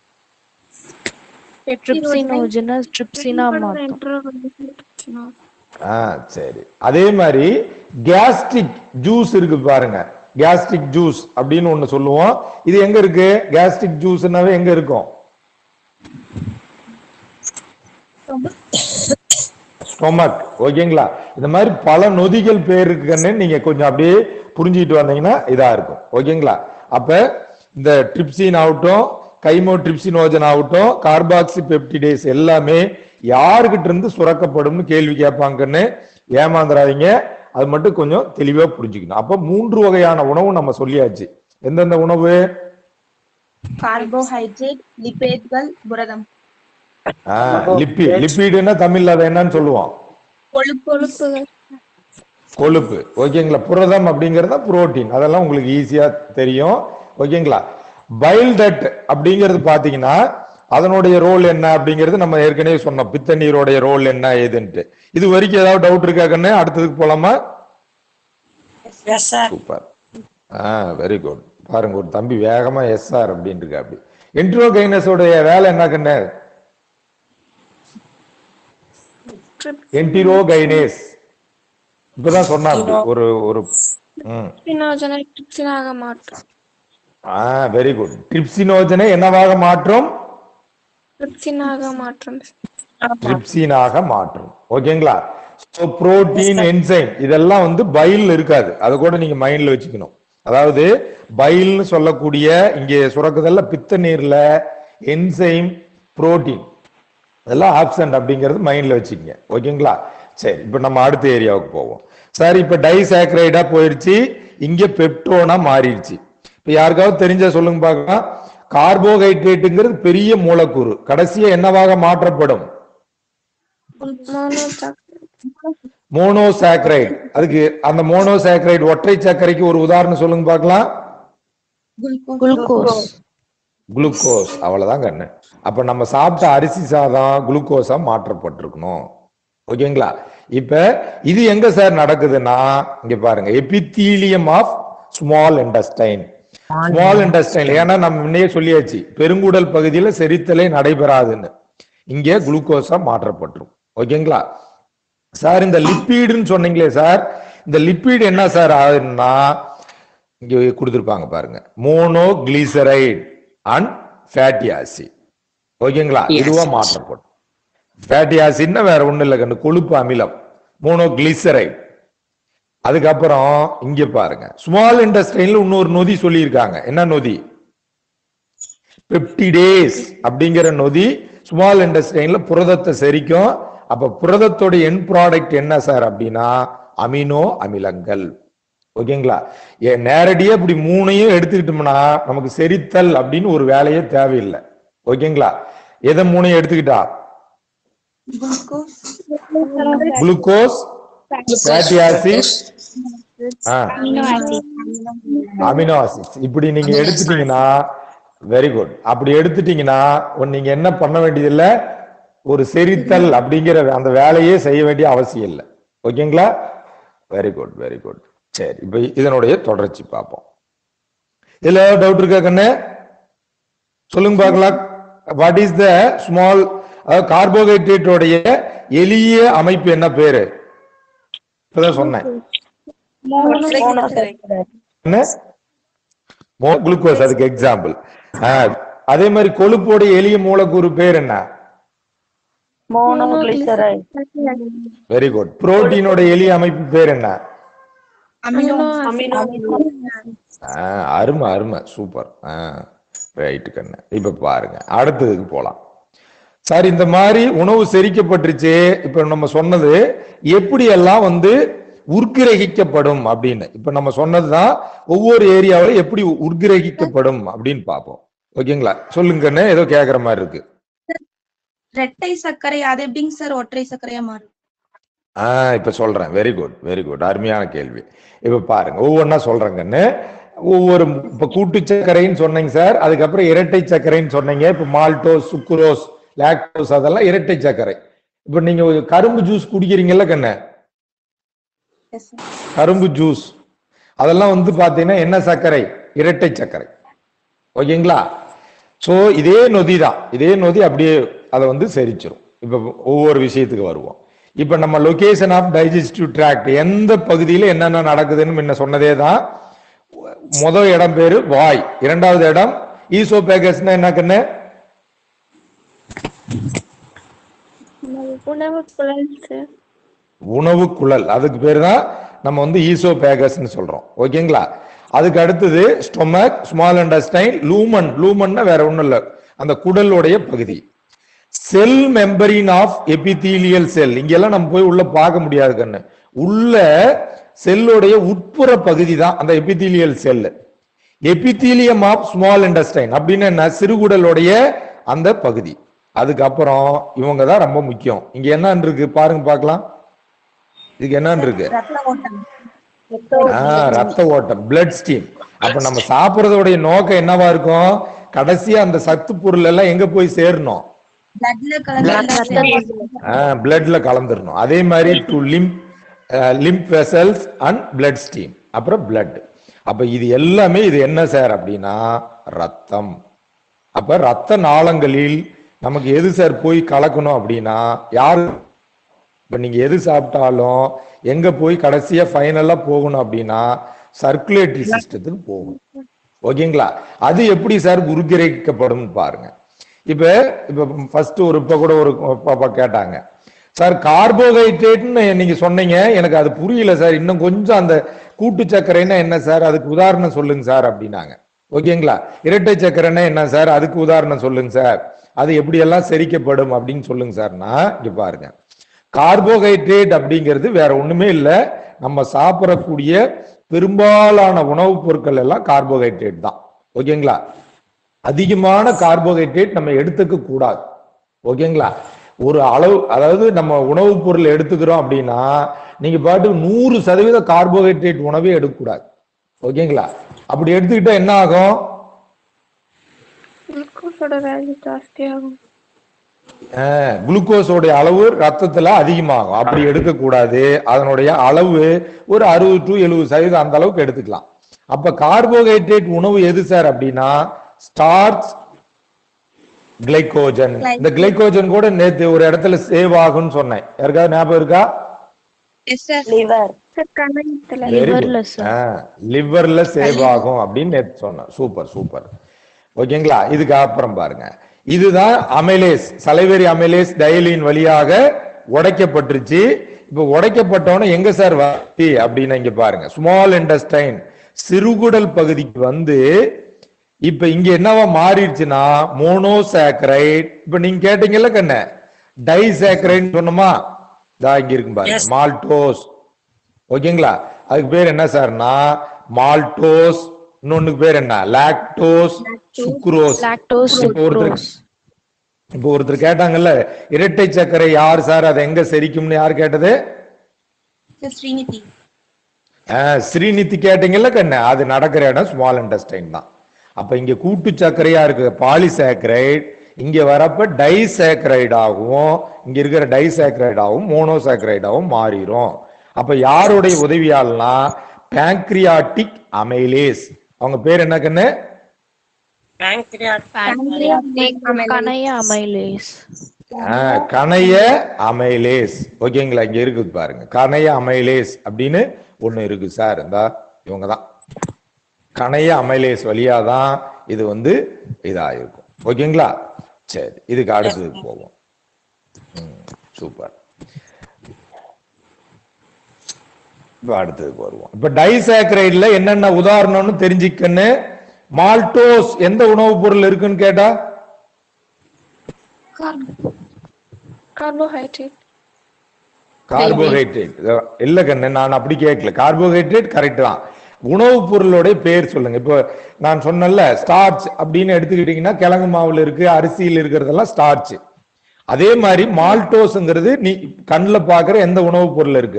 ட்ரிப்சினோஜனஸ் ட்ரிப்சினா மாற்றும் ஆ சரி அதே மாதிரி கேஸ்ட்ரிக் ஜூஸ் இருக்கு பாருங்க கேஸ்ட்ரிக் ஜூஸ் அப்படின்னு ஒண்ணு சொல்லுவோம் இது எங்க இருக்கு கேஸ்ட்ரிக் ஜூஸ்னாவே எங்க இருக்கும் ஸ்டொமக் ஓகேங்களா இந்த மாதிரி பல நொதிகள் பேர் இருக்குன்னு நீங்க கொஞ்சம் அப்படியே புரிஞ்சுக்கிட்டு வந்தீங்கன்னா இதா இருக்கும் ஓகேங்களா அப்ப இந்த ட்ரிப்சின் ஆகட்டும் கைமோ ட்ரிப்சினோஜன் ஆகட்டும் கார்பாக்சி பெப்டிடேஸ் எல்லாமே யாருகிட்ட இருந்து சுரக்கப்படும்னு கேள்வி கேட்பாங்கன்னு ஏமாந்துடாதீங்க அது மட்டும் கொஞ்சம் தெளிவா புரிஞ்சுக்கணும் அப்ப மூன்று வகையான உணவு நம்ம சொல்லியாச்சு எந்தெந்த உணவு கார்போஹைட்ரேட் லிபேட்கள் புரதம் லிப்பி லிப்பிடுன்னா தமிழ்ல அதை என்னன்னு சொல்லுவோம் கொழுப்பு கொழுப்புகள் கொழுப்பு ஓகேங்களா புரதம் அப்படிங்கறது புரோட்டீன் அதெல்லாம் உங்களுக்கு ஈஸியா தெரியும் ஓகேங்களா பைல் டட் அப்படிங்கிறது பாத்தீங்கன்னா அதனுடைய ரோல் என்ன அப்படிங்கிறது நம்ம ஏற்கனவே சொன்னோம் பித்த நீரோடைய ரோல் என்ன ஏதுன்ட்டு இது வரைக்கும் ஏதாவது டவுட் இருக்கா கண்ணு அடுத்ததுக்கு போலாமா சூப்பர் ஆ வெரி குட் பாருங்க ஒரு தம்பி வேகமா எஸ்ஆர் அப்படின்னு இருக்கா அப்படி என்ட்ரோகைனஸோடைய வேலை என்ன கண்ணு என்டிரோகைனேஸ் இப்பதான் சொன்னாங்க ஒரு ஒரு ம் ட்ரிப்சினோஜனை ட்ரிப்சினாக மாற்றும் ஆ வெரி குட் ட்ரிப்சினோஜனை என்னவாக மாற்றும் ட்ரிப்சினாக மாற்றும் ட்ரிப்சினாக மாற்றும் ஓகேங்களா ஸோ புரோட்டீன் என்சைம் இதெல்லாம் வந்து பைல் இருக்காது அதை கூட நீங்க மைண்ட்ல வச்சுக்கணும் அதாவது பைல்னு சொல்லக்கூடிய இங்கே சுரக்குதல்ல பித்த நீர்ல என்சைம் புரோட்டீன் இதெல்லாம் ஆப்சன்ட் அப்படிங்கிறது மைண்ட்ல வச்சுக்கங்க ஓகேங்களா சரி இப்போ நம்ம அடுத்த ஏரியாவுக்கு போவோம் சார் இப்போ டைசாக்ரைடா போயிருச்சு இங்க பெப்டோனா மாறிடுச்சு இப்போ யாருக்காவது தெரிஞ்சா சொல்லுங்க பார்க்கலாம் கார்போஹைட்ரேட்டுங்கிறது பெரிய மூலக்கூறு கடைசியா என்னவாக மாற்றப்படும் மோனோசாக்கரைடு அதுக்கு அந்த மோனோசாக்கரைடு ஒற்றை சர்க்கரைக்கு ஒரு உதாரணம் சொல்லுங்க பார்க்கலாம் குளுக்கோஸ் குளுக்கோஸ் அவ்வளவுதான் கண்ணு அப்ப நம்ம சாப்பிட்ட அரிசி சாதம் குளுக்கோஸா மாற்றப்பட்டிருக்கணும் ஓகேங்களா இப்ப இது எங்க சார் நடக்குதுன்னா இங்க பாருங்க epithelium of small intestine small intestine ஏன்னா நம்ம முன்னையே சொல்லியாச்சு பெருங்குடல் பகுதியில செரித்தலே நடைபெறாதுன்னு இங்கே குளுக்கோஸா மாற்றப்பட்டுரும் ஓகேங்களா சார் இந்த லிப்பீடுன்னு சொன்னீங்களே சார் இந்த லிப்பிட் என்ன சார் ஆகுதுன்னா இங்க கொடுத்துருப்பாங்க பாருங்க monoglyceride and fatty acid ஓகேங்களா இதுவா மாற்றப்படும் ஃபேட்டி ஆசிட்னா வேற ஒண்ணும் இல்லை கண்டு கொழுப்பு அமிலம் மோனோ கிளிசரைட் அதுக்கப்புறம் இங்க பாருங்க ஸ்மால் இண்டஸ்ட்ரியில இன்னொரு நொதி சொல்லியிருக்காங்க என்ன நொதி பெப்டிடேஸ் அப்படிங்கிற நொதி ஸ்மால் இண்டஸ்ட்ரியில புரதத்தை செரிக்கும் அப்ப புரதத்தோட என் ப்ராடக்ட் என்ன சார் அப்படின்னா அமினோ அமிலங்கள் ஓகேங்களா ஏ நேரடியா இப்படி மூணையும் எடுத்துக்கிட்டோம்னா நமக்கு செரித்தல் அப்படின்னு ஒரு வேலையே தேவையில்லை ஓகேங்களா எதை மூணையும் எடுத்துக்கிட்டா glucose fatty acid amino acids இப்படி நீங்க எடுத்துட்டீங்கன்னா வெரி குட் அப்படி எடுத்துட்டீங்கன்னா ஒண்ணு நீங்க என்ன பண்ண வேண்டியதில்லை ஒரு செரித்தல் அப்படிங்கிற அந்த வேலையே செய்ய வேண்டிய அவசியம் இல்லை ஓகேங்களா வெரி குட் வெரி குட் சரி இப்ப இதனுடைய தொடர்ச்சி பார்ப்போம் இதுல டவுட் இருக்கா கண்ணு சொல்லுங்க பார்க்கலாம் வாட் இஸ் த ஸ்மால் அதாவது கார்போஹைட்ரேட்டோடைய எளிய அமைப்பு என்ன பேரு இப்பதான் சொன்னேன் என்ன குளுக்கோஸ் அதுக்கு எக்ஸாம்பிள் அதே மாதிரி கொழுப்போட எளிய மூலக்கூறு பேர் என்ன வெரி குட் புரோட்டீனோட எளிய அமைப்பு பேர் என்ன ஆ, அருமை அருமை சூப்பர் ரைட்டு கண்ணு இப்ப பாருங்க அடுத்ததுக்கு போலாம் சார் இந்த மாதிரி உணவு செரிக்கப்பட்டுருச்சு இப்ப நம்ம சொன்னது எப்படி எல்லாம் வந்து உட்கிரகிக்கப்படும் அப்படின்னு இப்ப நம்ம சொன்னதுதான் ஒவ்வொரு ஏரியாவில எப்படி உட்கிரகிக்கப்படும் அப்படின்னு பார்ப்போம் ஓகேங்களா சொல்லுங்க கண்ணு ஏதோ கேக்குற மாதிரி இருக்கு ரெட்டை சர்க்கரை அது எப்படிங்க சார் ஒற்றை சர்க்கரையா மாறும் ஆ இப்ப சொல்றேன் வெரி குட் வெரி குட் அருமையான கேள்வி இப்ப பாருங்க ஒவ்வொன்றா சொல்றேங்கன்னு ஒவ்வொரு இப்ப கூட்டு சர்க்கரைன்னு சொன்னீங்க சார் அதுக்கப்புறம் இரட்டை சர்க்கரைன்னு சொன்னீங்க இப்ப மால்டோஸ் சுக்குரோஸ் லாக்டோஸ் அதெல்லாம் இரட்டை சர்க்கரை இப்ப நீங்க ஒரு கரும்பு ஜூஸ் குடிக்கிறீங்கல்ல கண்ணு எஸ் சார் கரும்பு ஜூஸ் அதெல்லாம் வந்து பாத்தீங்கன்னா என்ன சர்க்கரை இரட்டை சர்க்கரை ஓகேங்களா சோ இதே நொதி தான் இதே நொதி அப்படியே அதை வந்து செரிச்சிரும் இப்ப ஒவ்வொரு விஷயத்துக்கு வருவோம் இப்ப நம்ம லொகேஷன் ஆஃப் டைஜஸ்டிவ் ட்ராக்ட் எந்த பகுதியில என்னென்ன நடக்குதுன்னு முன்ன சொன்னதே தான் முதல் இடம் பேரு வாய் இரண்டாவது இடம் ஈசோபேகஸ்னா என்ன கண்ணு உணவு குழல் சார் உணவு குழல் அதுக்கு பேர் தான் நம்ம வந்து ஈசோபேகஸ்னு சொல்றோம் ஓகேங்களா அதுக்கு அடுத்தது ஸ்டொமக் ஸ்மால் இண்டஸ்டைன் லூமன் லூமன்னா வேற ஒண்ணும் இல்ல அந்த குடலுடைய பகுதி செல் மெம்பரின் ஆஃப் எபிதீலியல் செல் இங்கெல்லாம் நம்ம போய் உள்ள பார்க்க முடியாது கண்ணு உள்ள செல்லுடைய உட்புற பகுதி தான் அந்த epithelial cell epithelium of small intestine அப்படின்னு என்ன சிறுகுடலுடைய அந்த பகுதி அதுக்கப்புறம் இவங்க தான் ரொம்ப முக்கியம் இங்க என்ன இருக்கு பாருங்க பார்க்கலாம் இதுக்கு என்ன இருக்கு ரத்த ஓட்டம் ஆஹ் ரத்த ஓட்டம் பிளட் ஸ்டீம் அப்ப நம்ம சாப்பிடுறதோடைய நோக்கம் என்னவா இருக்கும் கடைசியா அந்த சத்து பொருள் எல்லாம் எங்க போய் சேரணும் பிளட்ல கலந்து பிளட்ல கலந்துடணும் அதே மாதிரி to lymph lymph vessels and blood stream அப்புறம் பிளட் அப்ப இது எல்லாமே இது என்ன சார் அப்படின்னா ரத்தம் அப்ப ரத்த நாளங்களில் நமக்கு எது சார் போய் கலக்கணும் அப்படின்னா யாரு இப்ப நீங்க எது சாப்பிட்டாலும் எங்க போய் கடைசியா ஃபைனலா போகணும் அப்படின்னா சர்க்குலேட்டரி சிஸ்டத்துக்கு போகும் ஓகேங்களா அது எப்படி சார் உருக்கிரைக்கப்படும் பாருங்க இப்ப இப்ப ஃபர்ஸ்ட் ஒரு இப்ப கூட ஒரு பாப்பா கேட்டாங்க சார் கார்போஹைட்ரேட்னு நீங்க சொன்னீங்க எனக்கு அது புரியல சார் இன்னும் கொஞ்சம் அந்த கூட்டு சர்க்கரைன்னா என்ன சார் அதுக்கு உதாரணம் சொல்லுங்க சார் அப்படின்னாங்க ஓகேங்களா இரட்டை சர்க்கரைன்னா என்ன சார் அதுக்கு உதாரணம் சொல்லுங்க சார் அது எப்படி எல்லாம் செரிக்கப்படும் அப்படின்னு சொல்லுங்க சார்னா இங்க பாருங்க கார்போஹைட்ரேட் அப்படிங்கிறது வேற ஒண்ணுமே இல்ல நம்ம சாப்பிடக்கூடிய பெரும்பாலான உணவுப் பொருட்கள் எல்லாம் கார்போஹைட்ரேட் தான் ஓகேங்களா அதிகமான கார்போஹைட்ரேட் நம்ம எடுத்துக்க கூடாது ஓகேங்களா ஒரு அளவு அதாவது நம்ம உணவுப் பொருள் எடுத்துக்கிறோம் அப்படின்னா நீங்க பாட்டு நூறு சதவீத கார்போஹைட்ரேட் உணவே எடுக்கக்கூடாது ஓகேங்களா அப்படி எடுத்துக்கிட்டா என்ன ஆகும் குளுக்கோஸோட வேல்யூ ஜாஸ்தி ஆகும் குளுக்கோஸோடைய அளவு ரத்தத்துல அதிகமாகும் அப்படி எடுக்கக்கூடாது அதனுடைய அளவு ஒரு அறுபது டு எழுபது சதவீதம் அந்த அளவுக்கு எடுத்துக்கலாம் அப்ப கார்போஹைட்ரேட் உணவு எது சார் அப்படின்னா ஸ்டார்ச் கிளைகோஜன் இந்த கிளைகோஜன் கூட நேத்து ஒரு இடத்துல சேவ் ஆகும்னு சொன்னேன் யாருக்காவது ஞாபகம் இருக்கா எஸ் சார் சார் கணையத்துல Liverல sir. லிவர்ல சேவ் ஆகும் அப்படின்னு நேத்து சொன்னேன் சூப்பர் சூப்பர் ஓகேங்களா இதுக்கு அப்புறம் பாருங்க இதுதான் அமைலேஸ் சலைவரி அமைலேஸ் டயலின் வழியாக உடைக்கப்பட்டுருச்சு இப்ப உடைக்கப்பட்டவன எங்க சார் வருது அப்படின்னு இங்க பாருங்க ஸ்மால் இண்டஸ்டைன் சிறுகுடல் பகுதிக்கு வந்து இப்ப இங்க என்னவா மாறிடுச்சுன்னா மோனோசாக்கரைட் இப்ப நீங்க கேட்டீங்கல்ல கண்ண டைசாக்கரைட் சொன்னோமா இதா இங்க இருக்கு பாருங்க மால்டோஸ் ஓகேங்களா அதுக்கு பேர் என்ன சார்னா மால்டோஸ் இன்னொன்னுக்கு பேர் என்ன லாக்டோஸ் சுக்ரோஸ் லாக்டோஸ் இப்போ ஒருத்தர் சுக்ரோஸ் இப்போ ஒருத்தர் கேட்டாங்கல்ல இரட்டை சர்க்கரை யார் சார் அதை எங்க செரிக்கும்னு யார் கேட்டது சார் ஸ்ரீநிதி ஆஹ், ஸ்ரீநிதி கேட்டீங்கல்ல கண்ணு அது நடக்கிற இடம் ஸ்மால் இன்டெஸ்டைன் தான் அப்ப இங்க கூட்டு சர்க்கரையா இருக்கு பாலிசாக்கரைட் இங்க வரப்ப டைசாக்கரைட் ஆகும் இங்க இருக்கிற டைசாக்கரைட் ஆகும் மோனோசாக்கரைட் ஆகும் மாறிடும் அப்ப யாருடைய உதவியால்னா pancreatic அமைலேஸ் அவங்க பேர் என்ன கண்ணு கணைய அமைலேஸ் ஆஹ், கணைய அமைலேஸ் ஓகேங்களா இங்க இருக்குது பாருங்க கணைய அமைலேஸ் அப்படின்னு ஒண்ணு இருக்கு சார் இந்த இவங்க தான் கணைய அமைலேஸ் வழியா தான் இது வந்து இதா இருக்கும் ஓகேங்களா சரி இதுக்கு அடுத்தது போவோம் ம், சூப்பர் இப்ப அடுத்ததுக்கு வருவோம் இப்ப டைசாக்கரைட்ல என்னென்ன உதாரணம்னு தெரிஞ்சுக்கன்னு மால்டோஸ் எந்த உணவுப் பொருள் இருக்குன்னு கேட்டா கார்போஹைட்ரேட் கார்போஹைட்ரேட் இல்ல கண்ணு நான் அப்படி கேட்கல கார்போஹைட்ரேட் கரெக்ட் தான் உணவுப் பொருளோட பேர் சொல்லுங்க இப்போ நான் சொன்னேன்ல ஸ்டார்ச் அப்படின்னு எடுத்துக்கிட்டீங்கன்னா கிழங்கு மாவுல இருக்கு அரிசியில் இருக்கிறதெல்லாம் ஸ்டார்ச் அதே மாதிரி மால்டோஸ்ங்கிறது நீ கண்ணுல பாக்குற எந்த உணவுப் பொருள் இருக்கு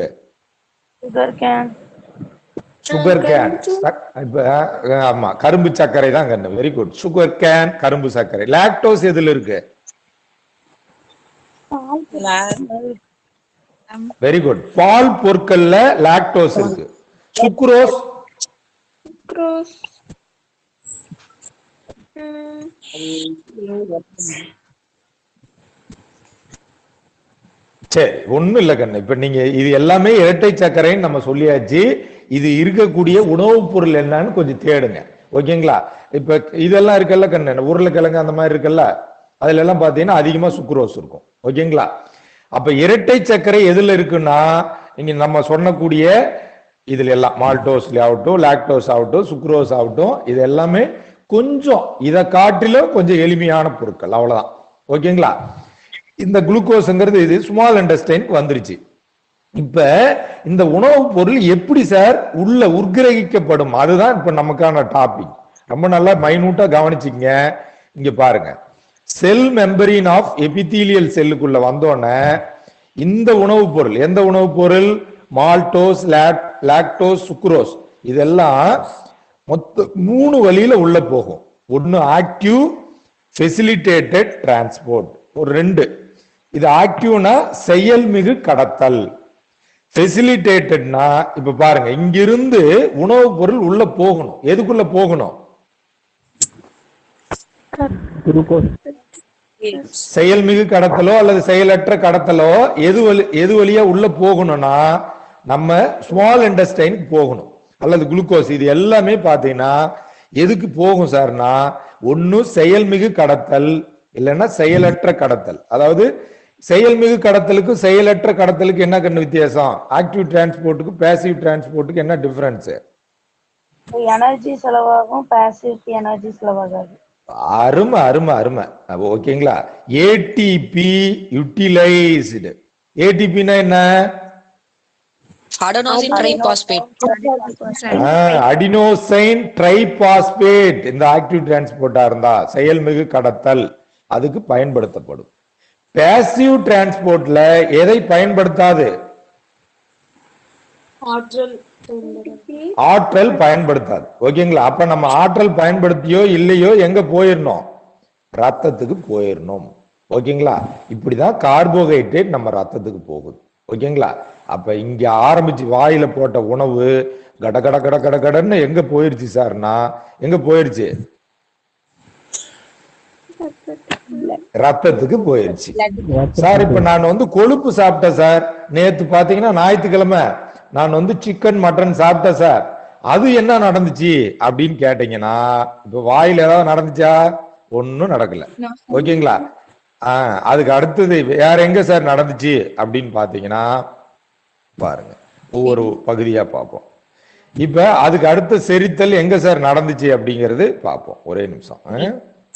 சுகர் கேன் இப்ப அஹ், ஆமா கரும்பு சர்க்கரை தான் கண்ணு வெரி குட் சுகர் கேன் கரும்பு சர்க்கரை லாக்டோஸ் எதுல இருக்கு வெரி குட் பால் பொருட்கள்ல லாக்டோஸ் இருக்கு சுக்ரோஸ் குரோஸ் சரி ஒண்ணும் இல்ல கண்ணு இப்ப நீங்க இது எல்லாமே இரட்டை சர்க்கரைன்னு நம்ம சொல்லியாச்சு இது இருக்கக்கூடிய உணவுப் பொருள் என்னன்னு கொஞ்சம் தேடுங்க ஓகேங்களா இப்ப இதெல்லாம் இருக்குல்ல கண்ணு உருளைக்கிழங்கு அந்த மாதிரி இருக்குல்ல அதுல எல்லாம் பாத்தீங்கன்னா அதிகமா சுக்ரோஸ் இருக்கும் ஓகேங்களா அப்ப இரட்டை சர்க்கரை எதுல இருக்குன்னா இங்க நம்ம சொன்னக்கூடிய இதுல எல்லாம் மால்டோஸ்ல ஆகட்டும் லாக்டோஸ் ஆகட்டும் சுக்ரோஸ் ஆகட்டும் இது எல்லாமே கொஞ்சம் இதை காட்டிலும் கொஞ்சம் எளிமையான பொருட்கள் அவ்வளவுதான் ஓகேங்களா இந்த குளுக்கோஸ்ங்கிறது இது ஸ்மால் இண்டஸ்டைனுக்கு வந்துருச்சு இப்ப இந்த உணவுப் பொருள் எப்படி சார் உள்ள உட்கிரகிக்கப்படும் அதுதான் இப்ப நமக்கான டாபிக் ரொம்ப நல்லா மைனூட்டா கவனிச்சுங்க இங்க பாருங்க செல் மெம்பரின் ஆஃப் எபிதீலியல் செல்லுக்குள்ள வந்தோடனே இந்த உணவுப் பொருள் எந்த உணவுப் பொருள் மால்டோஸ் லாக்டோஸ் சுக்ரோஸ் இதெல்லாம் மொத்த மூணு வழியில உள்ள போகும் ஒன்னு ஆக்டிவ் ஃபெசிலிட்டேட்டட் டிரான்ஸ்போர்ட் ஒரு ரெண்டு இது ஆக்டிவ்னா செயல்மிகு கடத்தல் ஃபெசிலிட்டேட்டட்னா இப்ப பாருங்க இங்கிருந்து உணவுப் பொருள் உள்ள போகணும் எதுக்குள்ள போகணும் செயல்மிகு கடத்தலோ அல்லது செயலற்ற கடத்தலோ எது வழி எது வழியா உள்ள போகணும்னா நம்ம ஸ்மால் இண்டஸ்டைனுக்கு போகணும் அல்லது குளுக்கோஸ் இது எல்லாமே பாத்தீங்கன்னா எதுக்கு போகும் சார்னா ஒன்னு செயல்மிகு கடத்தல் இல்லைன்னா செயலற்ற கடத்தல் அதாவது செயல்மிகு கடத்தலுக்கு செயலற்ற கடத்தலுக்கு என்ன கண்ணு வித்தியாசம் ஆக்டிவ் டிரான்ஸ்போர்ட்டுக்கு பேசிவ் டிரான்ஸ்போர்ட்டுக்கு என்ன டிஃபரன்ஸ் எனர்ஜி செலவாகும் பேசிவ் எனர்ஜி செலவாகாது அருமை அருமை அருமை அப்ப ஓகேங்களா ஏடிபி யூட்டிலைஸ்டு ஏடிபினா என்ன adenosine triphosphate அடினோசைன் ட்ரைபாஸ்பேட் இந்த ஆக்டிவ் டிரான்ஸ்போர்ட்டா இருந்தா செயல்மிகு கடத்தல் அதுக்கு பயன்படுத்தப்படும் பேசிவ் டிரான்ஸ்போர்ட்ல எதை பயன்படுத்தாது ஆற்றல் பயன்படுத்தாது ஓகேங்களா அப்ப நம்ம ஆற்றல் பயன்படுத்தியோ இல்லையோ எங்க போயிடணும் ரத்தத்துக்கு போயிடணும் ஓகேங்களா இப்படிதான் கார்போஹைட்ரேட் நம்ம ரத்தத்துக்கு போகுது ஓகேங்களா அப்ப இங்க ஆரம்பிச்சு வாயில போட்ட உணவு கட கட கட கட கடன்னு எங்க போயிருச்சு சார்னா எங்க போயிருச்சு ரத்தத்துக்கு போயிருச்சு சார் இப்ப நான் வந்து கொழுப்பு சாப்பிட்டேன் சார் நேத்து பாத்தீங்கன்னா ஞாயிற்றுக்கிழமை நான் வந்து சிக்கன் மட்டன் சாப்பிட்டேன் சார் அது என்ன நடந்துச்சு அப்படின்னு கேட்டீங்கன்னா இப்ப வாயில ஏதாவது நடந்துச்சா ஒண்ணும் நடக்கல ஓகேங்களா ஆஹ் அதுக்கு அடுத்தது வேற எங்க சார் நடந்துச்சு அப்படின்னு பாத்தீங்கன்னா பாருங்க ஒவ்வொரு பகுதியா பார்ப்போம் இப்ப அதுக்கு அடுத்த செரித்தல் எங்க சார் நடந்துச்சு அப்படிங்கிறது பார்ப்போம் ஒரே நிமிஷம் ஆ?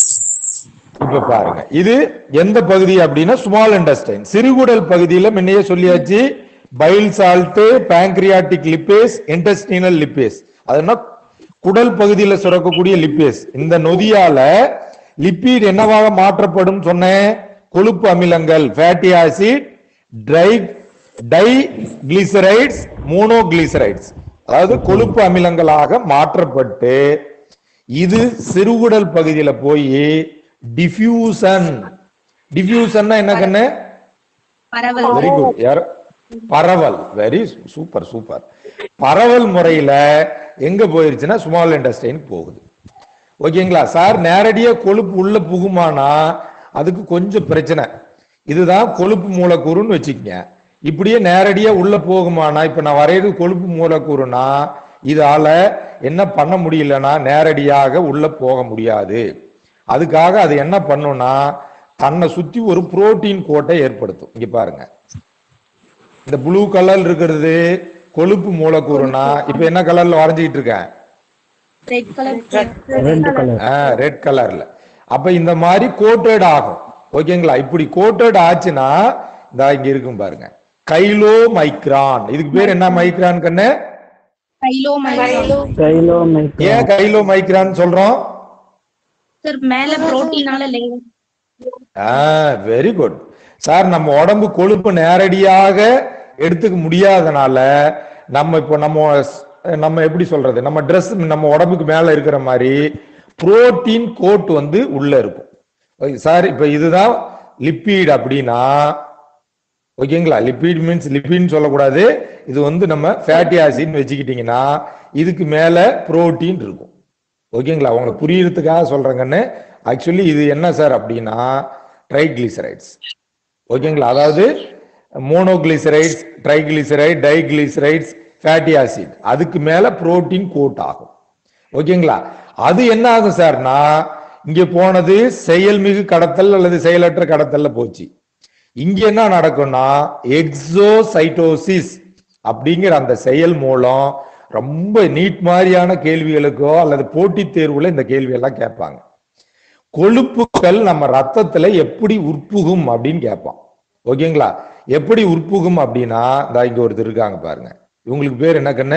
இப்ப பாருங்க இது எந்த பகுதி அப்படின்னா ஸ்மால் இண்டஸ்டைன் சிறுகுடல் பகுதியில முன்னையே சொல்லியாச்சு bile salt pancreatic lipase intestinal lipase அதுனா குடல் பகுதியில சுரக்கக்கூடிய லிப்பேஸ் இந்த நொதியால லிப்பிட் என்னவாக மாற்றப்படும் சொன்னேன் கொழுப்பு அமிலங்கள் fatty acid tri di glycerides monoglycerides அதாவது கொழுப்பு அமிலங்களாக மாற்றப்பட்டு இது சிறுகுடல் பகுதியில போய் டிஃபியூசன் டிஃபியூசன்னா என்ன கண்ணு பரவல் வெரி குட் யார் பரவல் வெரி சூப்பர் சூப்பர் பரவல் முறையில எங்க போயிருச்சுன்னா ஸ்மால் இண்டஸ்ட்ரின்னு போகுது ஓகேங்களா சார் நேரடியா கொழுப்பு உள்ள புகுமானா அதுக்கு கொஞ்சம் பிரச்சனை இதுதான் கொழுப்பு மூலக்கூறுன்னு வச்சுக்கங்க இப்படியே நேரடியா உள்ள போகுமானா இப்ப நான் வரையறது கொழுப்பு மூலக்கூறுனா இதால என்ன பண்ண முடியலன்னா நேரடியாக உள்ள போக முடியாது அதுக்காக அது என்ன பண்ணும்னா தன்னை சுத்தி ஒரு புரோட்டீன் கோட்டை ஏற்படுத்தும் இங்க பாருங்க இந்த ப்ளூ கலர் இருக்கிறது கொழுப்பு மூலக்கூறுனா இப்ப என்ன கலர்ல வரைஞ்சிக்கிட்டு இருக்கேன் ரெட் கலர் ரெட் கலர்ல அப்ப இந்த மாதிரி கோட்டட் ஆகும் ஓகேங்களா இப்படி கோட்டட் ஆச்சுன்னா இந்த இங்க இருக்கும் பாருங்க கைலோ மைக்ரான் இதுக்கு பேர் என்ன மைக்ரான் கண்ணு கைலோ மைலோ ஏன் கைலோ மைக்ரான் சொல்றோம் சார் மேல புரோட்டீனால லேயர் வெரி குட் சார் நம்ம உடம்பு கொழுப்பு நேரடியாக எடுத்துக்க முடியாதனால நம்ம இப்போ நம்ம ஸ்- நம்ம எப்படி சொல்றது நம்ம Dress நம்ம உடம்புக்கு மேல இருக்கிற மாதிரி புரோட்டீன் கோட் வந்து உள்ள இருக்கும் ஓகே, சார் இப்ப இதுதான் லிப்பிட் அப்படின்னா ஓகேங்களா லிப்பிட் மீன்ஸ் லிப்பிட்னு சொல்லக்கூடாது இது வந்து நம்ம ஃபேட்டி ஆசிட்னு வச்சுக்கிட்டீங்கன்னா இதுக்கு மேல புரோட்டீன் இருக்கும் ஓகேங்களா உங்களுக்கு புரியறதுக்காக சொல்றேங்கன்னு ஆக்சுவலி இது என்ன சார் அப்படின்னா ட்ரைகிளிசரைட்ஸ் ஓகேங்களா அதாவது monoglycerides triglyceride diglycerides fatty acid அதுக்கு மேல புரோட்டீன் கோட் ஆகும் ஓகேங்களா அது என்ன ஆகும் சார்னா இங்க போனது செயல்மிகு கடத்தல் அல்லது செயலற்ற கடத்தல்ல போச்சு இங்க என்ன நடக்கும்னா எக்ஸோசைட்டோசிஸ் அப்படிங்கிற அந்த செயல் மூலம் ரொம்ப நீட் மாதிரியான கேள்விகளுக்கோ அல்லது போட்டித் தேர்வுல இந்த கேள்வி எல்லாம் கேட்பாங்க கொழுப்புகள் நம்ம ரத்தத்துல எப்படி உட்புகும் அப்படின்னு கேட்பான் ஓகேங்களா எப்படி உட்புகும் அப்படின்னா இந்த இங்க ஒருத்தர் இருக்காங்க பாருங்க இவங்களுக்கு பேர் என்ன கண்ணு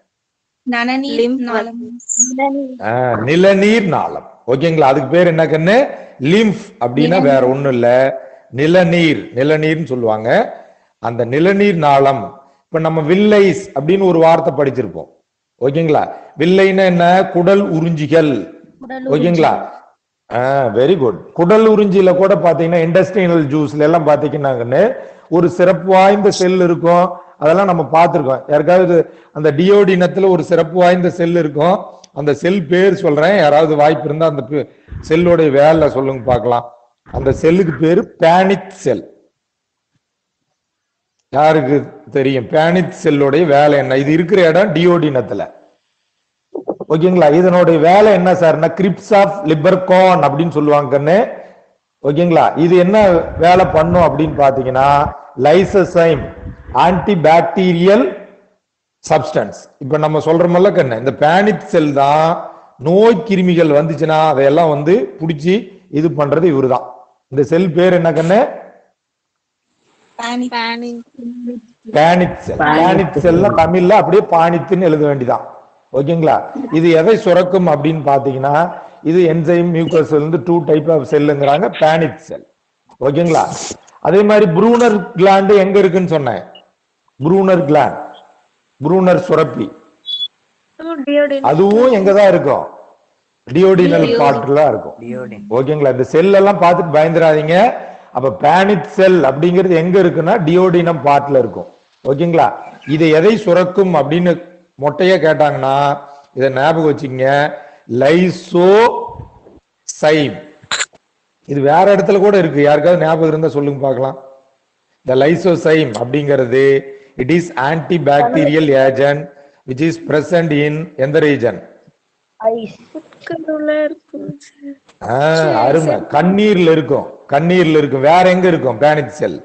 நனநீர் நாளம் ஆஹ், நிலநீர் நாளம் ஓகேங்களா அதுக்கு பேர் என்ன கண்ணு லிம்ஃப் அப்படின்னா வேற ஒண்ணும் இல்ல நிலநீர் நிலநீர்னு சொல்லுவாங்க அந்த நிலநீர் நாளம் இப்ப நம்ம வில்லைஸ் அப்படின்னு ஒரு வார்த்தை படிச்சிருப்போம் ஓகேங்களா வில்லைன்னா என்ன குடல் உறிஞ்சிகள் ஓகேங்களா வெரி குட் குடல் உறிஞ்சியில கூட பாத்தீங்கன்னா இண்டஸ்ட்ரியல் ஜூஸ்ல எல்லாம் பாத்தீங்கன்னா ஒரு சிறப்பு வாய்ந்த செல் இருக்கும் அதெல்லாம் நம்ம பார்த்திருக்கோம் யாருக்காவது அந்த டியோடினத்துல ஒரு சிறப்பு வாய்ந்த செல் இருக்கும் அந்த செல் பேர் சொல்றேன் யாராவது வாய்ப்பு இருந்தா அந்த செல்லோட வேலை சொல்லுங்க பார்க்கலாம் அந்த செல்லுக்கு பேரு பேனிக் செல் யாருக்கு தெரியும் பேனிக் செல்லுடைய வேலை என்ன இது இருக்கிற இடம் டியோடினத்துல ஓகேங்களா இதனுடைய வேலை என்ன சார்னா கிரிப்ஸ் ஆஃப் லிபர்கான் அப்படின்னு சொல்லுவாங்க கண்ணு ஓகேங்களா இது என்ன வேலை பண்ணும் அப்படின்னு பாத்தீங்கன்னா லைசசைம் ஆன்டி பாக்டீரியல் சப்ஸ்டன்ஸ் இப்ப நம்ம சொல்றோமல்ல கண்ணு இந்த பேனிக் செல் தான் நோய் கிருமிகள் வந்துச்சுன்னா அதையெல்லாம் வந்து புடிச்சு இது பண்றது இவருதான் இந்த செல் பேர் என்ன கண்ணு பேனிக் பேனிக் செல் பேனிக் செல்ல தமிழ்ல அப்படியே பானித்துன்னு எழுத வேண்டியதான் ஓகேங்களா இது எதை சுரக்கும் அப்படின்னு பாத்தீங்கன்னா இது என்சைம் மியூக்கஸ் இருந்து டூ டைப் ஆஃப் செல்லுங்கிறாங்க பேனிக் செல் ஓகேங்களா அதே மாதிரி ப்ரூனர் கிளாண்டு எங்க இருக்குன்னு சொன்னேன் ப்ரூனர் கிளாண்ட் ப்ரூனர் சுரப்பி டியோடின் அதுவும் எங்கதான் இருக்கும் டியோடினல் பார்ட்ல தான் இருக்கும் ஓகேங்களா இந்த செல் எல்லாம் பார்த்துட்டு பயந்துடாதீங்க அப்ப பேனிக் செல் அப்படிங்கிறது எங்க இருக்குன்னா டியோடினம் பார்ட்ல இருக்கும் ஓகேங்களா இது எதை சுரக்கும் அப்படின்னு மொட்டையா கேட்டாங்கன்னா இதை ஞாபகம் வச்சுக்கங்க லைசோ சைம் இது வேற இடத்துல கூட இருக்கு யாருக்காவது ஞாபகம் இருந்தா சொல்லுங்க பார்க்கலாம் இந்த லைசோசைம் அப்படிங்கிறது it is anti bacterial agent which is present in எந்த ரீஜன் ஐஸ் உட்கருல இருக்கும் சார் ஆஹ் அருமை கண்ணீர்ல இருக்கும் கண்ணீர்ல இருக்கும் வேற எங்க இருக்கும் பேனிக் செல்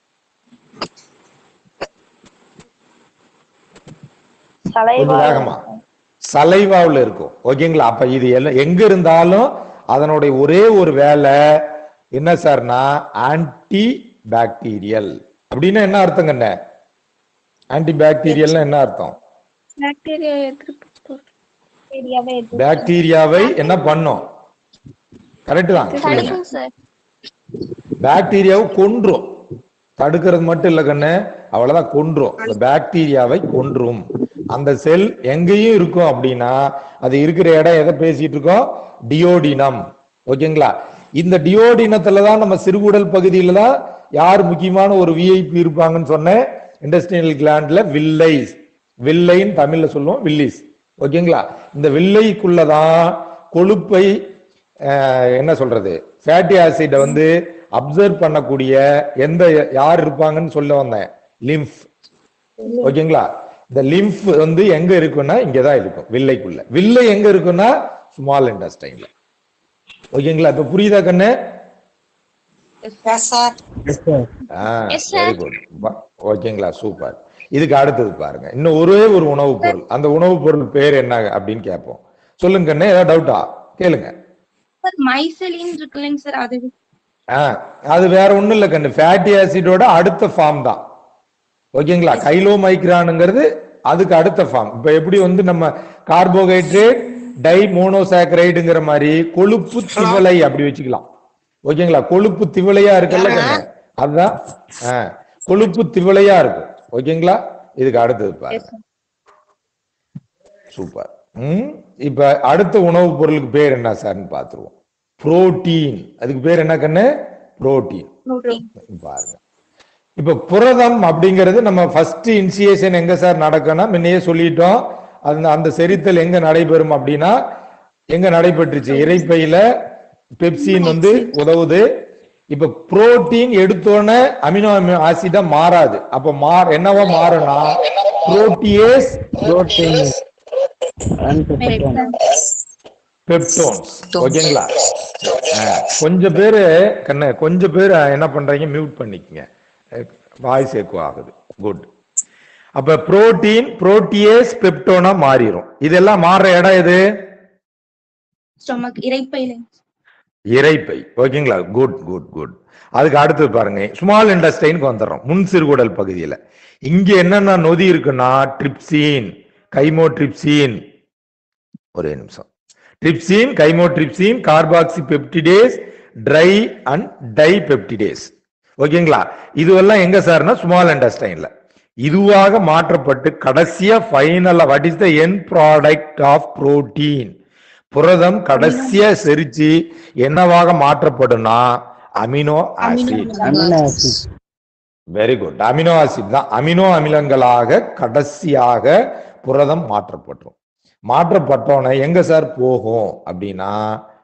கொஞ்சம் சலைவா வேகமா சலைவாவுல இருக்கும் ஓகேங்களா அப்ப இது எல்லாம் எங்க இருந்தாலும் அதனுடைய ஒரே ஒரு வேலை என்ன சார்னா ஆன்டி பாக்டீரியல் அப்படின்னா என்ன அர்த்தம் கண்ண ஆன்டி பாக்டீரியல்னா என்ன அர்த்தம் பாக்டீரியா எதிர்ப்பு பொருள். சரியாவே இருக்கு. பாக்டீரியாவை என்ன பண்ணும் கரெக்ட் தான் சொல்லுங்க சார் பாக்டீரியாவை கொன்றும் தடுக்கிறது மட்டும் இல்ல கண்ணு அவ்வளவுதான் கொன்றும் அந்த பாக்டீரியாவை கொன்றும் அந்த செல் எங்கேயும் இருக்கும் அப்படின்னா அது இருக்கிற இடம் எதை பேசிட்டு இருக்கோம் டியோடினம் ஓகேங்களா இந்த டியோடினத்துல தான் நம்ம சிறுகுடல் பகுதியில தான் யார் முக்கியமான ஒரு விஐபி இருப்பாங்கன்னு சொன்னேன் இண்டஸ்ட்ரியல் கிளாண்ட்ல வில்லைஸ் வில்லைன்னு தமிழ்ல சொல்லுவோம் வில்லிஸ் ஓகேங்களா இந்த வில்லைக்குள்ளதான் கொழுப்பை அஹ், என்ன சொல்றது ஃபேட்டி ஆசிட வந்து அப்சர்வ் பண்ணக்கூடிய எந்த யார் இருப்பாங்கன்னு சொல்ல வந்தேன் லிம்ஃப் ஓகேங்களா இந்த லிம்ஃப் வந்து எங்க இருக்குன்னா இங்கதான் இருக்கும் வில்லைக்குள்ள வில்லை எங்க இருக்குன்னா ஸ்மால் இன்டஸ்டைன்ல ஓகேங்களா இப்ப புரியுதா கண்ணு வெரி குட் ஓகேங்களா சூப்பர் இதுக்கு அடுத்தது பாருங்க இன்னும் ஒரே ஒரு உணவுப் பொருள் அந்த உணவுப் பொருள் பேர் என்ன அப்படின்னு கேட்போம் சொல்லுங்க கண்ணு ஏதாவது டவுட்டா கேளுங்க சார் மைசெலின் இருக்கு இல்லைங்க சார் அது ஆ, அது வேற ஒண்ணும் இல்ல கண்ணு ஃபேட்டி ஆசிடோட அடுத்த ஃபார்ம் தான் ஓகேங்களா கைலோ மைக்ரானுங்கிறது அதுக்கு அடுத்த ஃபார்ம் இப்ப எப்படி வந்து நம்ம கார்போஹைட்ரேட் டை மோனோசாக்கரைடுங்கிற மாதிரி கொழுப்பு திவலை அப்படி வச்சுக்கலாம் ஓகேங்களா கொழுப்பு திவலையா இருக்குல்ல கண்ணு அதுதான் ஆ, கொழுப்பு திவலையா இருக்கும் ஓகேங்களா இதுக்கு அடுத்தது பாருங்க சூப்பர் ம் இப்ப அடுத்த உணவுப் பொருளுக்கு பேர் என்ன சார்னு பார்த்துருவோம் புரோட்டீன் அதுக்கு பேர் என்ன கண்ணு புரோட்டீன் பாருங்க இப்ப புரதம் அப்படிங்கிறது நம்ம ஃபர்ஸ்ட் இனிஷியேஷன் எங்க சார் நடக்கும்னா முன்னையே சொல்லிட்டோம் அந்த அந்த செரித்தல் எங்க நடைபெறும் அப்படின்னா எங்க நடைபெற்றுச்சு இறைப்பையில பெப்சின் வந்து உதவுது இப்ப புரோட்டீன் எடுத்தோன்னே அமினோ ஆசிடா மாறாது அப்ப மாற என்னவா மாறும்னா புரோட்டியேஸ் புரோட்டீன் பெப்டோன்ஸ் ஓகேங்களா ஆ, கொஞ்சம் பேரு கண்ணு கொஞ்சம் பேர் என்ன பண்றீங்க மியூட் பண்ணிக்கங்க வாய்ஸ் எக்கோ ஆகுது குட் அப்ப புரோட்டீன் புரோட்டியேஸ் பெப்டோனா மாறிடும் இதெல்லாம் மாறுற இடம் எது ஸ்டொமக் இறைப்பையில இறைப்பை ஓகேங்களா குட் குட் குட் அதுக்கு அடுத்தது பாருங்க ஸ்மால் இண்டஸ்டைனுக்கு வந்துடுறோம் முன் சிறுகுடல் பகுதியில இங்க என்னென்ன நொதி இருக்குன்னா ட்ரிப்சின் கைமோட்ரிப்சின் ஒரே நிமிஷம் trypsin chymotrypsin carboxy peptidase tri and di peptidase ஓகேங்களா இதுவெல்லாம் எங்க சார்னா ஸ்மால் இண்டஸ்டைன்ல இதுவாக மாற்றப்பட்டு கடைசியா ஃபைனலா what is the end product of protein புரதம் கடைசியா செரிச்சு என்னவாக மாற்றப்படும்னா amino acid very good amino acid தான் அமினோ அமிலங்களாக கடைசியாக புரதம் மாற்றப்பட்டுரும் மாற்றப்பட்டோன்னே எங்க சார் போகும் அப்படின்னா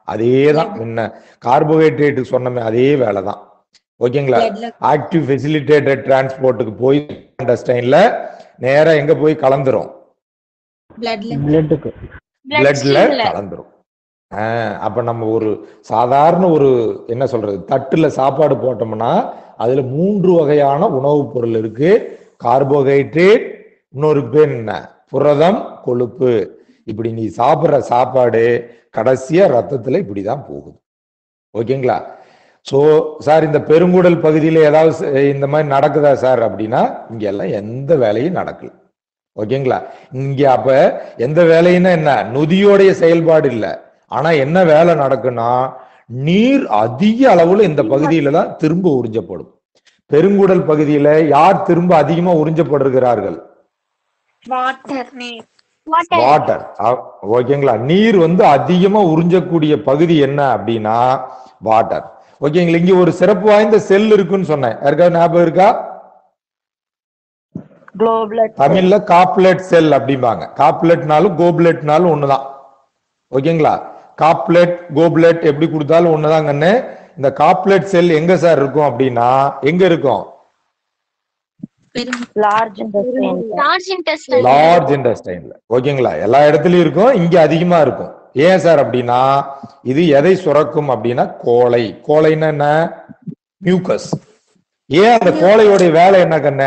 அதே தான் முன்ன கார்போஹைட்ரேட் சொன்னமே அதே வேலை தான் ஓகேங்களா Bloodல ஆக்டிவ் ஃபெசிலிட்டேட்டட் டிரான்ஸ்போர்ட்டுக்கு போய் இன்டெஸ்டைன்ல நேரா எங்க போய் கலந்துரும் பிளட்ல பிளட்டுக்கு பிளட்ல கலந்துரும் ஆஹ் அப்ப நம்ம ஒரு சாதாரண ஒரு என்ன சொல்றது தட்டுல சாப்பாடு போட்டோம்னா அதுல மூன்று வகையான உணவுப் பொருள் இருக்கு கார்போஹைட்ரேட் இன்னொரு பேர் என்ன புரதம் கொழுப்பு இப்படி நீ சாப்பிடுற சாப்பாடு கடைசியா ரத்தத்துல இப்படிதான் போகுது ஓகேங்களா சோ சார் இந்த பெருங்குடல் பகுதியில ஏதாவது ச- இந்த மாதிரி நடக்குதா சார் அப்படின்னா இங்க எல்லாம் எந்த வேலையும் நடக்கல ஓகேங்களா இங்க அப்ப எந்த வேலைன்னா என்ன நொதியோடைய செயல்பாடு இல்ல ஆனா என்ன வேலை நடக்குன்னா நீர் அதிக அளவுல இந்த பகுதியில தான் திரும்ப உறிஞ்சப்படும் பெருங்குடல் பகுதியில யார் திரும்ப அதிகமா உறிஞ்சப்படுகிறார்கள் வாட்டர் நீர் வாட்டர் ஓகேங்களா நீர் வந்து அதிகமா உறிஞ்சக்கூடிய பகுதி என்ன அப்படின்னா வாட்டர் ஓகேங்களா இங்க ஒரு சிறப்பு வாய்ந்த செல் இருக்குன்னு சொன்னேன் யாருக்காவது ஞாபகம் இருக்கா குளோபலட் தமிழ்ல காப்லெட் செல் அப்படிம்பாங்க காப்லெட்னாலும் கோப்லெட்னாலும் ஒண்ணுதான் ஓகேங்களா காப்லெட் கோப்லெட் எப்படி கொடுத்தாலும் ஒண்ணுதாங்கன்னு இந்த காப்லெட் செல் எங்க சார் இருக்கும் அப்படின்னா எங்க இருக்கும் பெரும் large intestine large intestine large இன்டெஸ்டைன்ல ஓகேங்களா எல்லா இடத்துலயும் இருக்கும் இங்க அதிகமா இருக்கும் ஏன் சார் அப்படின்னா இது எதை சுரக்கும் அப்படின்னா கோலை கோலைன்னா என்ன மியூக்கஸ் ஏன் அந்த கோலையோட வேலை என்ன கண்ண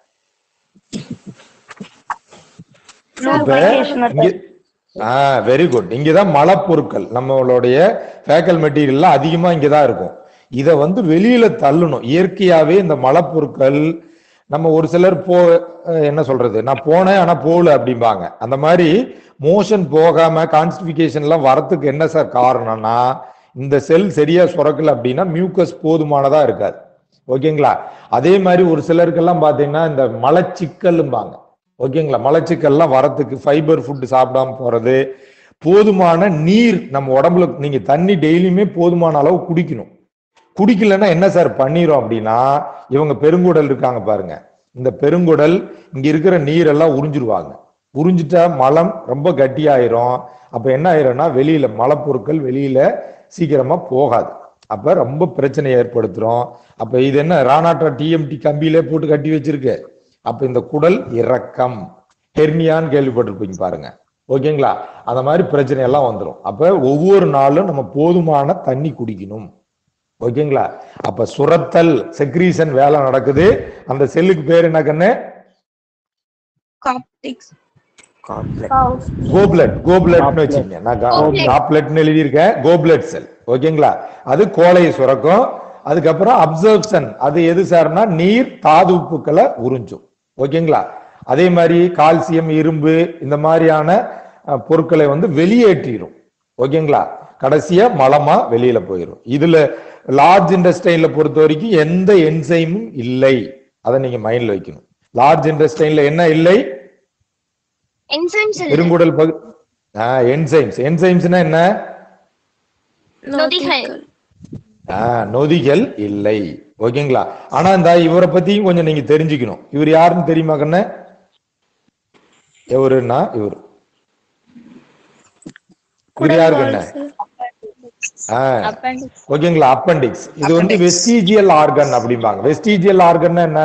ஆஹ் வெரி குட் இங்கதான் மலப்பொருட்கள் நம்மளுடைய ஃபேக்கல் மெட்டீரியல்ல அதிகமா இங்கதான் இருக்கும் இத வந்து வெளியில தள்ளணும் இயற்கையாவே இந்த மலப்பொருட்கள் நம்ம ஒரு சிலர் போ அஹ் என்ன சொல்றது நான் போனேன் ஆனா போகல அப்படிம்பாங்க அந்த மாதிரி மோஷன் போகாம கான்ஸ்டிபிகேஷன் எல்லாம் வரத்துக்கு என்ன சார் காரணம்னா இந்த செல் சரியா சுரக்கல அப்படின்னா மியூக்கஸ் போதுமானதா இருக்காது ஓகேங்களா அதே மாதிரி ஒரு சிலருக்கெல்லாம் பாத்தீங்கன்னா இந்த மலச்சிக்கல்லும்பாங்க ஓகேங்களா மலச்சிக்கல்லாம் வரத்துக்கு ஃபைபர் ஃபுட் சாப்பிடாம போறது போதுமான நீர் நம்ம உடம்புல நீங்க தண்ணி டெய்லியுமே போதுமான அளவு குடிக்கணும் குடிக்கலன்னா என்ன சார் பண்ணிரும் அப்படின்னா இவங்க பெருங்குடல் இருக்காங்க பாருங்க இந்த பெருங்குடல் இங்க இருக்கிற நீரெல்லாம் உறிஞ்சிருவாங்க உறிஞ்சிட்டா மலம் ரொம்ப கட்டியாயிரும் அப்ப என்ன ஆயிரும்னா வெளியில மலப்பொருட்கள் வெளியில சீக்கிரமா போகாது அப்ப ரொம்ப பிரச்சனை ஏற்படுத்துறோம் அப்ப இது என்ன ராணாட்டா டிஎம்டி கம்பியிலே போட்டு கட்டி வச்சிருக்கு அப்ப இந்த குடல் இறக்கம் ஹெர்னியான்னு கேள்விப்பட்டிருப்பீங்க பாருங்க ஓகேங்களா அந்த மாதிரி பிரச்சனை எல்லாம் வந்துடும் அப்ப ஒவ்வொரு நாளும் நம்ம போதுமான தண்ணி குடிக்கணும் ஓகேங்களா அப்ப சுரத்தல் செக்ரீசன் வேலை நடக்குது அந்த செல்லுக்கு பேர் என்ன கண்ணு காப்டிக்ஸ் கோப்லெட் கோப்லெட்னு வச்சுங்க நான் காப்லெட்னு எழுதியிருக்கேன் கோப்லெட் செல் ஓகேங்களா அது கோலையை சுரக்கும் அதுக்கப்புறம் அப்சர்ப்ஷன் அது எது சார்னா நீர் தாது உப்புக்களை உறிஞ்சும் ஓகேங்களா அதே மாதிரி கால்சியம் இரும்பு இந்த மாதிரியான அஹ், பொருட்களை வந்து வெளியேற்றிடும் ஓகேங்களா கடைசியா மலமா வெளியில போயிடும் இதுல லார்ஜ் இண்டஸ்ட்ரைன்ல பொறுத்த வரைக்கும் எந்த என்சைமும் இல்லை அதை நீங்க மைண்ட்ல வைக்கணும் லார்ஜ் இண்டஸ்ட்ரைன்ல என்ன இல்லை என்சைம்ஸ் பெருங்குடல் பகு என்சைம்ஸ் என்சைம்ஸ்னா என்ன நொதிகள் ஆ, நொதிகள் இல்லை ஓகேங்களா ஆனா இந்த இவரை பத்தியும் கொஞ்சம் நீங்க தெரிஞ்சுக்கணும் இவர் யாருன்னு தெரியுமா கண்ண இவருன்னா இவர் இவர் யாரு கண்ண ஓகேங்களா அப்பண்டிக்ஸ் இது வந்து வெஸ்டீஜியல் ஆர்கன் அப்படிம்பாங்க வெஸ்டீஜியல் ஆர்கன் என்ன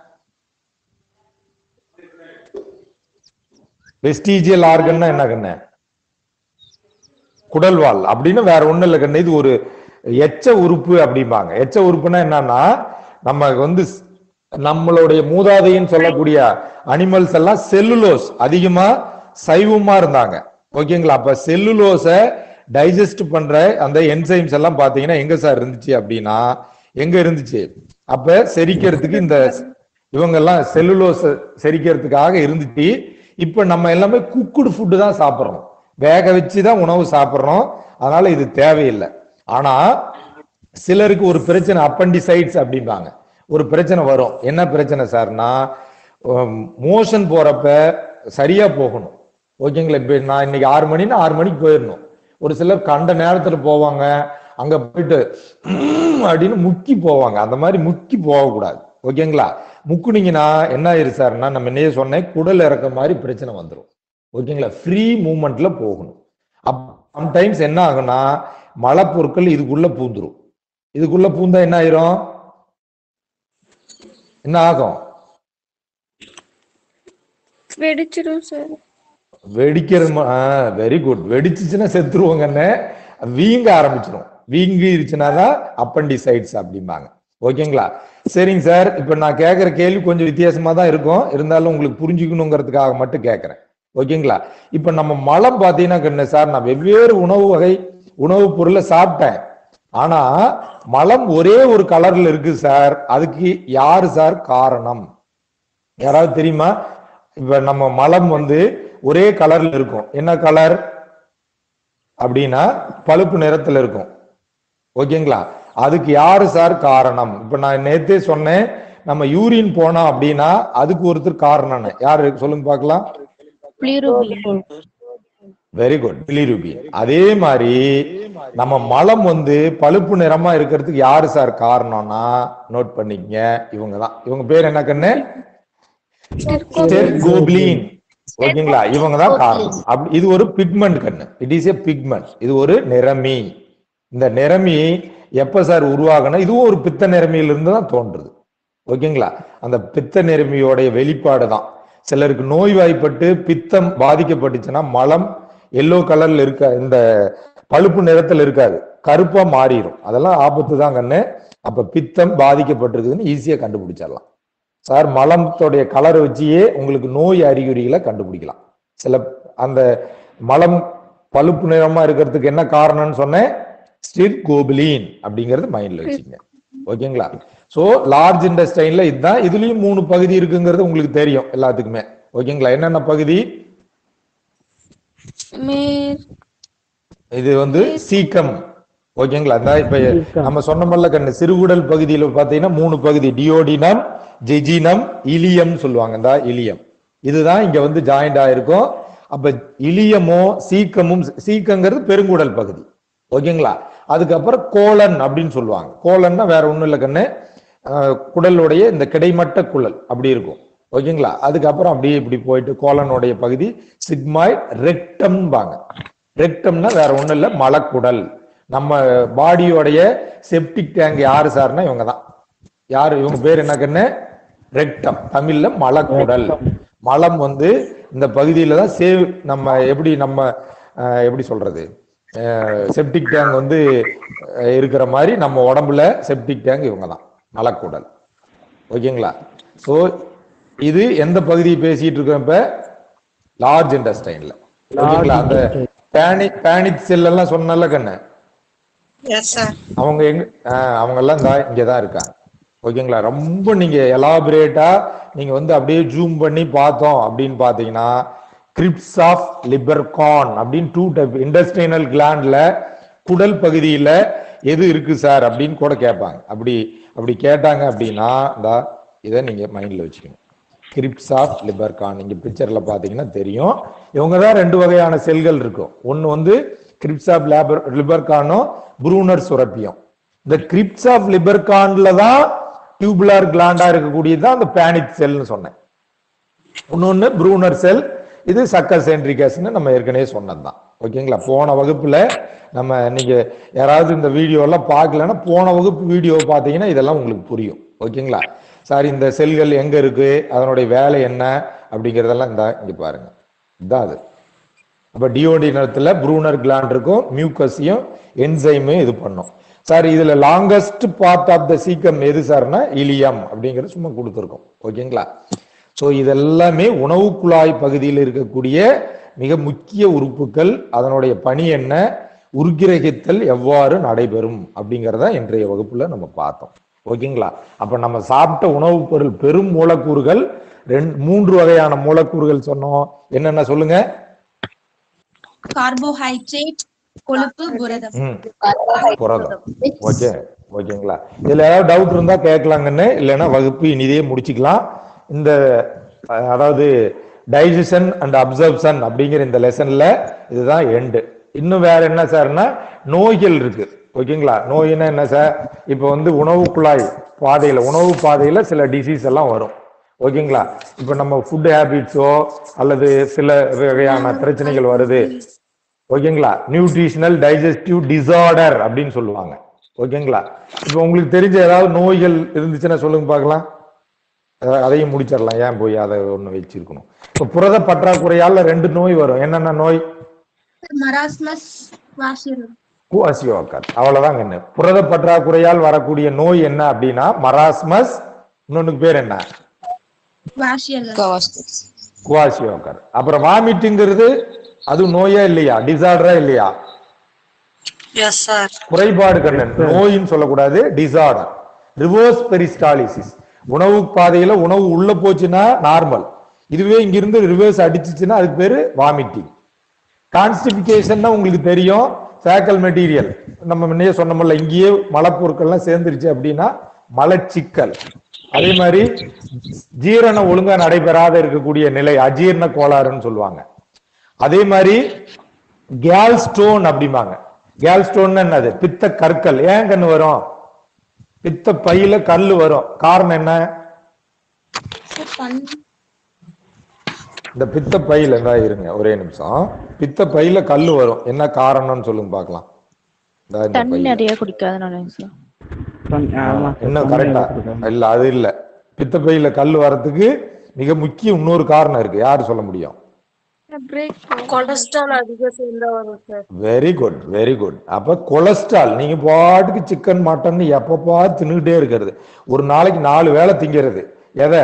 வெஸ்டீஜியல் ஆர்கன்னா என்ன கண்ணு குடல்வால் அப்படின்னு வேற ஒண்ணும் இல்ல கண்ணு இது ஒரு எச்ச உறுப்பு அப்படிம்பாங்க எச்ச உறுப்புனா என்னன்னா நம்ம வந்து ஸ்- நம்மளுடைய மூதாதைன்னு சொல்லக்கூடிய அனிமல்ஸ் எல்லாம் செல்லுலோஸ் அதிகமா சைவமா இருந்தாங்க ஓகேங்களா அப்ப செல்லுலோஸ டைஜஸ்ட் பண்ற அந்த என்சைம்ஸ் எல்லாம் பாத்தீங்கன்னா எங்க சார் இருந்துச்சு அப்படின்னா எங்க இருந்துச்சு அப்ப செரிக்கிறதுக்கு இந்த இவங்க எல்லாம் செல்லுலோஸ் செரிக்கிறதுக்காக இருந்துச்சு இப்ப நம்ம எல்லாமே குக்குடு ஃபுட்டு தான் சாப்பிடுறோம் வேக வச்சு தான் உணவு சாப்பிடுறோம் அதனால இது தேவையில்லை ஆனா சிலருக்கு ஒரு பிரச்சனை அப்பண்டிசைட்ஸ் அப்படிம்பாங்க ஒரு பிரச்சனை வரும் என்ன பிரச்சனை சார்னா மோஷன் போறப்ப சரியா போகணும் ஓகேங்களா இப்ப நான் இன்னைக்கு ஆறு மணின்னா ஆறு மணிக்கு போயிடணும் ஒரு சிலர் கண்ட நேரத்துல போவாங்க அங்க போயிட்டு "உம்" அப்படின்னு முக்கி போவாங்க அந்த மாதிரி முக்கி போகக்கூடாது ஓகேங்களா முக்குனீங்கன்னா என்ன ஆயிரு சார்னா நம்ம என்னையே சொன்னேன் குடல் இறக்க மாதிரி பிரச்சனை வந்துடும் ஓகேங்களா ஃப்ரீ மூமெண்ட்ல போகணும் அப் சம்டைம்ஸ் என்ன ஆகும்னா மலப்பொருட்கள் இதுக்குள்ள பூந்துரும் இதுக்குள்ள பூந்தா என்ன ஆயிரும் என்ன ஆகும் வெடிச்சிடும் சார் வெடிக்கிறது வெரி குட் வெடிச்சுச்சுன்னா செத்துருவோங்கன்னு வீங்க ஆரம்பிச்சிடும் வீங்கிருச்சுன்னா தான் அப்பண்டிசைட்ஸ் அப்படிம்பாங்க ஓகேங்களா சரிங்க சார் இப்ப நான் கேட்கிற கேள்வி கொஞ்சம் வித்தியாசமா தான் இருக்கும் இருந்தாலும் உங்களுக்கு புரிஞ்சுக்கணுங்கிறதுக்காக மட்டும் கேட்கறேன் ஓகேங்களா இப்ப நம்ம மலம் பாத்தீங்கன்னா கண்ணு சார் நான் வெவ்வேறு உணவு வகை உணவுப் பொருளை சாப்பிட்டேன் ஆனா மலம் ஒரே ஒரு கலர்ல இருக்கு சார் அதுக்கு யாரு சார் காரணம் யாராவது தெரியுமா இப்ப நம்ம மலம் வந்து ஒரே கலர்ல இருக்கும் என்ன கலர் அப்படின்னா பழுப்பு நிறத்துல இருக்கும் ஓகேங்களா அதுக்கு யாரு சார் காரணம் இப்ப நான் நேத்தே சொன்னேன் நம்ம யூரின் போனோம் அப்படின்னா அதுக்கு ஒருத்தர் காரணம் யாரு சொல்லுங்க பார்க்கலாம் பிளிருபின் வெரி குட் பிலிருபின் அதே மாதிரி நம்ம மலம் வந்து பழுப்பு நிறமா இருக்கிறதுக்கு யாரு சார் காரணம்னா நோட் பண்ணிக்கங்க இவங்க தான் இவங்க பேர் என்ன கண்ணு ஸ்டெர்கோபிளின் ஓகேங்களா இவங்க தான் காரணம் அப்படி இது ஒரு பிக்மெண்ட் கண்ணு இட் இஸ் ஏ பிக்மெண்ட் இது ஒரு நிறமி இந்த நிறமி எப்ப சார் உருவாகணும் இதுவும் ஒரு பித்த நிறமியிலிருந்து தான் தோன்றுது ஓகேங்களா அந்த பித்த நிறமியோடைய வெளிப்பாடு தான் சிலருக்கு நோய்வாய்ப்பட்டு பித்தம் பாதிக்கப்பட்டுச்சுன்னா மலம் எல்லோ கலர்ல இருக்க இந்த பழுப்பு நிறத்துல இருக்காது கருப்பா மாறிடும் அதெல்லாம் ஆபத்து தான் கண்ணு அப்ப பித்தம் பாதிக்கப்பட்டிருக்குதுன்னு ஈஸியா கண்டுபிடிச்சிடலாம் சார் மலத்தோடைய கலரை வச்சியே உங்களுக்கு நோய் அறிகுறிகளை கண்டுபிடிக்கலாம் சில அந்த மலம் பழுப்பு நிறமா இருக்கிறதுக்கு என்ன காரணம்னு சொன்னேன் ஸ்டில் கோபிலின் அப்படிங்கறது மைண்ட்ல வச்சுங்க ஓகேங்களா சோ லார்ஜ் இண்டஸ்டைன்ல இதுதான் இதுலயும் மூணு பகுதி இருக்குங்கிறது உங்களுக்கு தெரியும் எல்லாத்துக்குமே ஓகேங்களா என்னென்ன பகுதி மேல் இது வந்து சீக்கம் ஓகேங்களா இந்த இப்ப நம்ம சொன்னோம்ல கண்ணு சிறுகுடல் பகுதியில பாத்தீங்கன்னா மூணு பகுதி டியோடினம் ஜெஜினம் இலியம் சொல்லுவாங்க இந்த இலியம் இதுதான் இங்க வந்து ஜாயிண்ட் ஆயிருக்கும் அப்ப இலியமோ சீக்கமும் சீக்கங்கிறது பெருங்குடல் பகுதி ஓகேங்களா அதுக்கப்புறம் கோலன் அப்படின்னு சொல்லுவாங்க கோலன்னா வேற ஒண்ணும் இல்லை கண்ணு அஹ், குடலுடைய இந்த கிடைமட்ட குழல் அப்படி இருக்கும் ஓகேங்களா அதுக்கப்புறம் அப்படியே இப்படி போயிட்டு கோலனுடைய பகுதி சிக்மாய்ட் ரெக்டம்பாங்க ரெக்டம்னா வேற ஒண்ணும் இல்ல மலக்குடல் நம்ம பாடியோடைய செப்டிக் டேங்க் யாரு சார்னா இவங்க தான் யாரு இவங்க பேர் என்ன கண்ணு ரெக்டம் தமிழ்ல மலக்குடல் மலம் வந்து இந்த பகுதியில தான் சேவ் நம்ம எப்படி நம்ம அஹ், எப்படி சொல்றது செப்டிக் டேங்க் வந்து அஹ், இருக்கிற மாதிரி நம்ம உடம்புல செப்டிக் டேங்க் இவங்க தான் மலக்குடல் ஓகேங்களா சோ இது எந்த பகுதியை பேசிட்டு இருக்கோம் இப்ப லார்ஜ் இண்டஸ்டைன்ல ஓகேங்களா அந்த பேனிக் பேனிக் செல் எல்லாம் சொன்னல கண்ணு எஸ் சார் அவங்க எங்க ஆஹ் அவங்க எல்லாம் இந்த இங்கதான் இருக்காங்க ஓகேங்களா ரொம்ப நீங்க எலாபரேட்டா நீங்க வந்து அப்படியே ஜூம் பண்ணி பார்த்தோம் அப்படின்னு பாத்தீங்கன்னா கிரிப்ஸ் ஆஃப் லிபர்கான் அப்படின்னு டூ டைப் இண்டஸ்ட்ரியனல் கிளாண்ட்ல குடல் பகுதியில எது இருக்கு சார் அப்படின்னு கூட கேட்பாங்க அப்படி அப்படி கேட்டாங்க அப்படின்னா இந்த இதை நீங்க மைண்ட்ல வச்சுக்கணும் கிரிப்ஸ் ஆஃப் லிபர்கான் நீங்க பிக்சர்ல பாத்தீங்கன்னா தெரியும் இவங்க தான் ரெண்டு வகையான செல்கள் இருக்கும் ஒன்னு வந்து கிரிப்ஸ் ஆஃப் லேபர் லிபர்கானும் ப்ரூனர் சுரப்பியும் இந்த கிரிப்ஸ் ஆஃப் லிபர்கான்ல தான் டியூபுலார் கிளாண்டா இருக்கக்கூடியது தான் அந்த பேனிக் செல்னு சொன்னேன் இன்னொன்னு ப்ரூனர் செல் இது சக்கர் சென்ட்ரிகஸ்னு நம்ம ஏற்கனவே சொன்னதுதான் ஓகேங்களா போன வகுப்புல நம்ம நீங்க யாராவது இந்த வீடியோ எல்லாம் பார்க்கலன்னா போன வகுப்பு வீடியோ பார்த்தீங்கன்னா இதெல்லாம் உங்களுக்கு புரியும் ஓகேங்களா சார் இந்த செல்கள் எங்க இருக்கு அதனுடைய வேலை என்ன அப்படிங்கறதெல்லாம் இந்த இங்க பாருங்க இதான் அது அப்ப டியோடினத்துல ப்ரூனர் கிளாண்ட் இருக்கும் மியூக்கஸையும் என்சைமையும் இது பண்ணும் சார் இதுல longest part of the caecum எது சார்னா இலியம் அப்படிங்கிறது சும்மா கொடுத்துருக்கோம் ஓகேங்களா சோ இதெல்லாமே உணவு குழாய் பகுதியில் இருக்கக்கூடிய மிக முக்கிய உறுப்புகள் அதனுடைய பணி என்ன உருக்கிரகித்தல் எவ்வாறு நடைபெறும் அப்படிங்கிறத இன்றைய வகுப்புல நம்ம பார்த்தோம் ஓகேங்களா அப்ப நம்ம சாப்பிட்ட உணவுப் பொருள் பெரும் மூலக்கூறுகள் ரெண்டு மூன்று வகையான மூலக்கூறுகள் சொன்னோம் என்னென்ன சொல்லுங்க கார்போஹைட்ரேட் கொழுப்பு புரதம் ம் புரதம் ஓகே ஓகேங்களா இதுல ஏதாவது டவுட் இருந்தா கேட்கலாங்கன்னு இல்லைன்னா வகுப்பு இனிதே முடிச்சுக்கலாம் இந்த அஹ், அதாவது டைஜஷன் அண்ட் அப்சர்ப்ஷன் அப்படிங்கிற இந்த லெசன்ல இதுதான் எண்டு இன்னும் வேற என்ன சார்னா நோய்கள் இருக்கு ஓகேங்களா நோய்னா என்ன சார் இப்போ வந்து உணவு குழாய் பாதையில உணவு பாதையில சில டிசீஸ் எல்லாம் வரும் ஓகேங்களா இப்போ நம்ம ஃபுட் ஹேபிட்ஸோ அல்லது சில வகையான பிரச்சனைகள் வருது ஓகேங்களா நியூட்ரிஷனல் டைஜஸ்டிவ் டிசார்டர் அப்படின்னு சொல்லுவாங்க ஓகேங்களா இப்போ உங்களுக்கு தெரிஞ்ச ஏதாவது நோய்கள் இருந்துச்சுன்னா சொல்லுங்க பார்க்கலாம் அத- அதையும் முடிச்சிடலாம் ஏன் போய் அதை ஒண்ணு வச்சிருக்கணும் இப்போ புரத பற்றாக்குறையால ரெண்டு நோய் வரும் என்னென்ன நோய் மராஸ்மஸ் வாஷியல் குவாசியோக்கர் அவ்வளவுதான் கண்ணு புரத பற்றாக்குறையால் வரக்கூடிய நோய் என்ன அப்படின்னா மராஸ்மஸ் இன்னொன்னுக்கு பேர் என்ன வாஷியல் குவாசியோக்கர் அப்புறம் வாமிட்டுங்கிறது அது நோயா இல்லையா டிசார்டரா இல்லையா Yes, sir. குறைபாடு கண்ணன் நோயின்னு சொல்லக்கூடாது டிசார்டர் ரிவர்ஸ் பெரிஸ்டாலிசிஸ் உணவு பாதையில உணவு உள்ள போச்சுன்னா நார்மல் இதுவே இங்கிருந்து ரிவர்ஸ் அடிச்சுச்சுன்னா அதுக்கு பேரு வாமிட்டிங் கான்ஸ்டிபிகேஷன் உங்களுக்கு தெரியும் ஃபேக்கல் மெட்டீரியல் நம்ம முன்னையே சொன்னோம்ல இங்கேயே மலப்பொருட்கள்லாம் சேர்ந்துருச்சு அப்படின்னா மலச்சிக்கல் அதே மாதிரி ஜீரணம் ஒழுங்கா நடைபெறாத இருக்கக்கூடிய நிலை அஜீரண கோளாறுன்னு சொல்லுவாங்க அதே மாதிரி கேல் ஸ்டோன் அப்படிம்பாங்க கேல் ஸ்டோன் என்னது பித்த கற்கள் ஏன் கண்ணு வரும் பித்த பையில கல்லு வரும் காரணம் என்ன இந்த பித்த பையில தான் இருங்க ஒரே நிமிஷம் பித்த பையில கல்லு வரும் என்ன காரணம்னு சொல்லுங்க பார்க்கலாம் இந்தா இந்த தண்ணி பையில. நிறைய குடிக்காதனால சார் இன்னும் கரெக்டா இல்ல அது இல்ல பித்த பையில கல் வரதுக்கு மிக முக்கிய இன்னொரு காரணம் இருக்கு யாரு சொல்ல முடியும் பிரேக் கொலஸ்ட்ரால் அதிகம் சேர்ந்தா வரும் sir very good very good அப்ப கொலஸ்ட்ரால் நீங்க பாட்டுக்கு சிக்கன் மட்டன் எப்பப்பா தின்னுகிட்டே இருக்கிறது ஒரு நாளைக்கு நாலு வேளை திங்கிறது எதை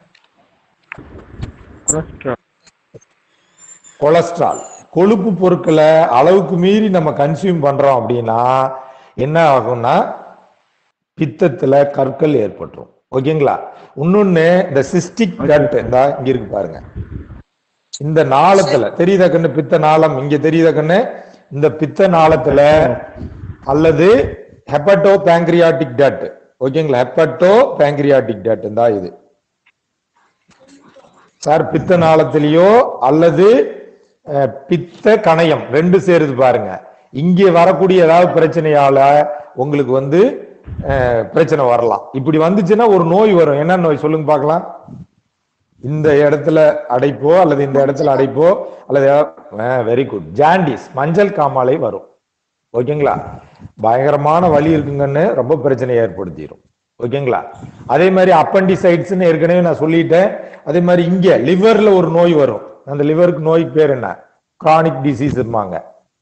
கொலஸ்ட்ரால் கொழுப்பு பொருட்களை அளவுக்கு மீறி நம்ம கன்சியூம் பண்றோம் அப்படின்னா என்ன ஆகும்னா பித்தத்துல கற்கள் ஏற்பட்டுரும் ஓகேங்களா இன்னொன்னு இந்த சிஸ்டிக் கட் இந்த இங்க இருக்கு பாருங்க இந்த நாளத்துல தெரியுதா கண்ணு பித்த நாளம் இங்க தெரியுதா கண்ணு இந்த பித்த நாளத்துல அல்லது ஹெப்பட்டோ பேங்க்ரியாட்டிக் டட் ஓகேங்களா ஹெப்பட்டோ பேங்க்ரியாட்டிக் டட் தான் இது சார் பித்த நாளத்திலேயோ அல்லது அஹ், பித்த கணையம் ரெண்டு சேருது பாருங்க இங்கே வரக்கூடிய ஏதாவது பிரச்சனையால உங்களுக்கு வந்து அஹ், பிரச்சனை வரலாம் இப்படி வந்துச்சுன்னா ஒரு நோய் வரும் என்ன நோய் சொல்லுங்க பார்க்கலாம் இந்த இடத்துல அடைப்போ அல்லது இந்த இடத்துல அடைப்போ அல்லது வெரி குட் ஜாண்டிஸ் மஞ்சள் காமாலை வரும் ஓகேங்களா பயங்கரமான வலி இருக்குங்கன்னு ரொம்ப பிரச்சனையை ஏற்படுத்திடும் ஓகேங்களா அதே மாதிரி அப்பண்டிசைட்ஸ்னு ஏற்கனவே நான் சொல்லிட்டேன் அதே மாதிரி இங்க லிவர்ல ஒரு நோய் வரும் அந்த லிவருக்கு நோய்க்கு பேர் என்ன கிரானிக் டிசீஸ் இருப்பாங்க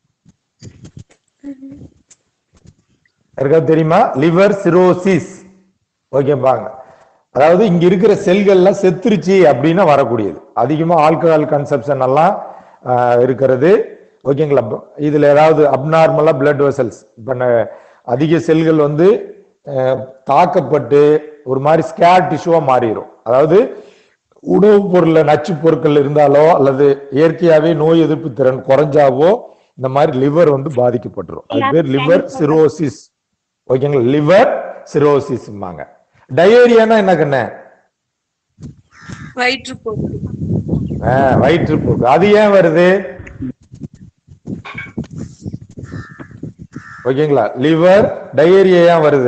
யாருக்காவது தெரியுமா லிவர் சிரோசிஸ் ஓகேப்பாங்க அதாவது இங்க இருக்கிற செல்கள்லாம் செத்துருச்சு அப்படின்னா வரக்கூடியது அதிகமா ஆல்கஹால் கன்சப்ஷன் எல்லாம் ஆஹ், இருக்கிறது ஓகேங்களா ப- இதுல ஏதாவது அப்நார்மலா பிளட் வெசல்ஸ் இப்ப ந- அதிக செல்கள் வந்து ஆஹ், தாக்கப்பட்டு ஒரு மாதிரி ஸ்கேர் டிஷ்யூவா மாறிடும் அதாவது உணவுப் பொருள்ல நச்சு பொருட்கள் இருந்தாலோ அல்லது இயற்கையாவே நோய் எதிர்ப்பு திறன் குறைஞ்சாவோ இந்த மாதிரி லிவர் வந்து பாதிக்கப்பட்டுரும் அது பேர் லிவர் சிரோசிஸ் ஓகேங்களா லிவர் சிரோசிஸ்மாங்க டயேரியானா என்ன கண்ணு வயிற்றுப்போக்கு ஆஹ், வயிற்றுப்போக்கு அது ஏன் வருது ஓகேங்களா லிவர் டயேரியா ஏன் வருது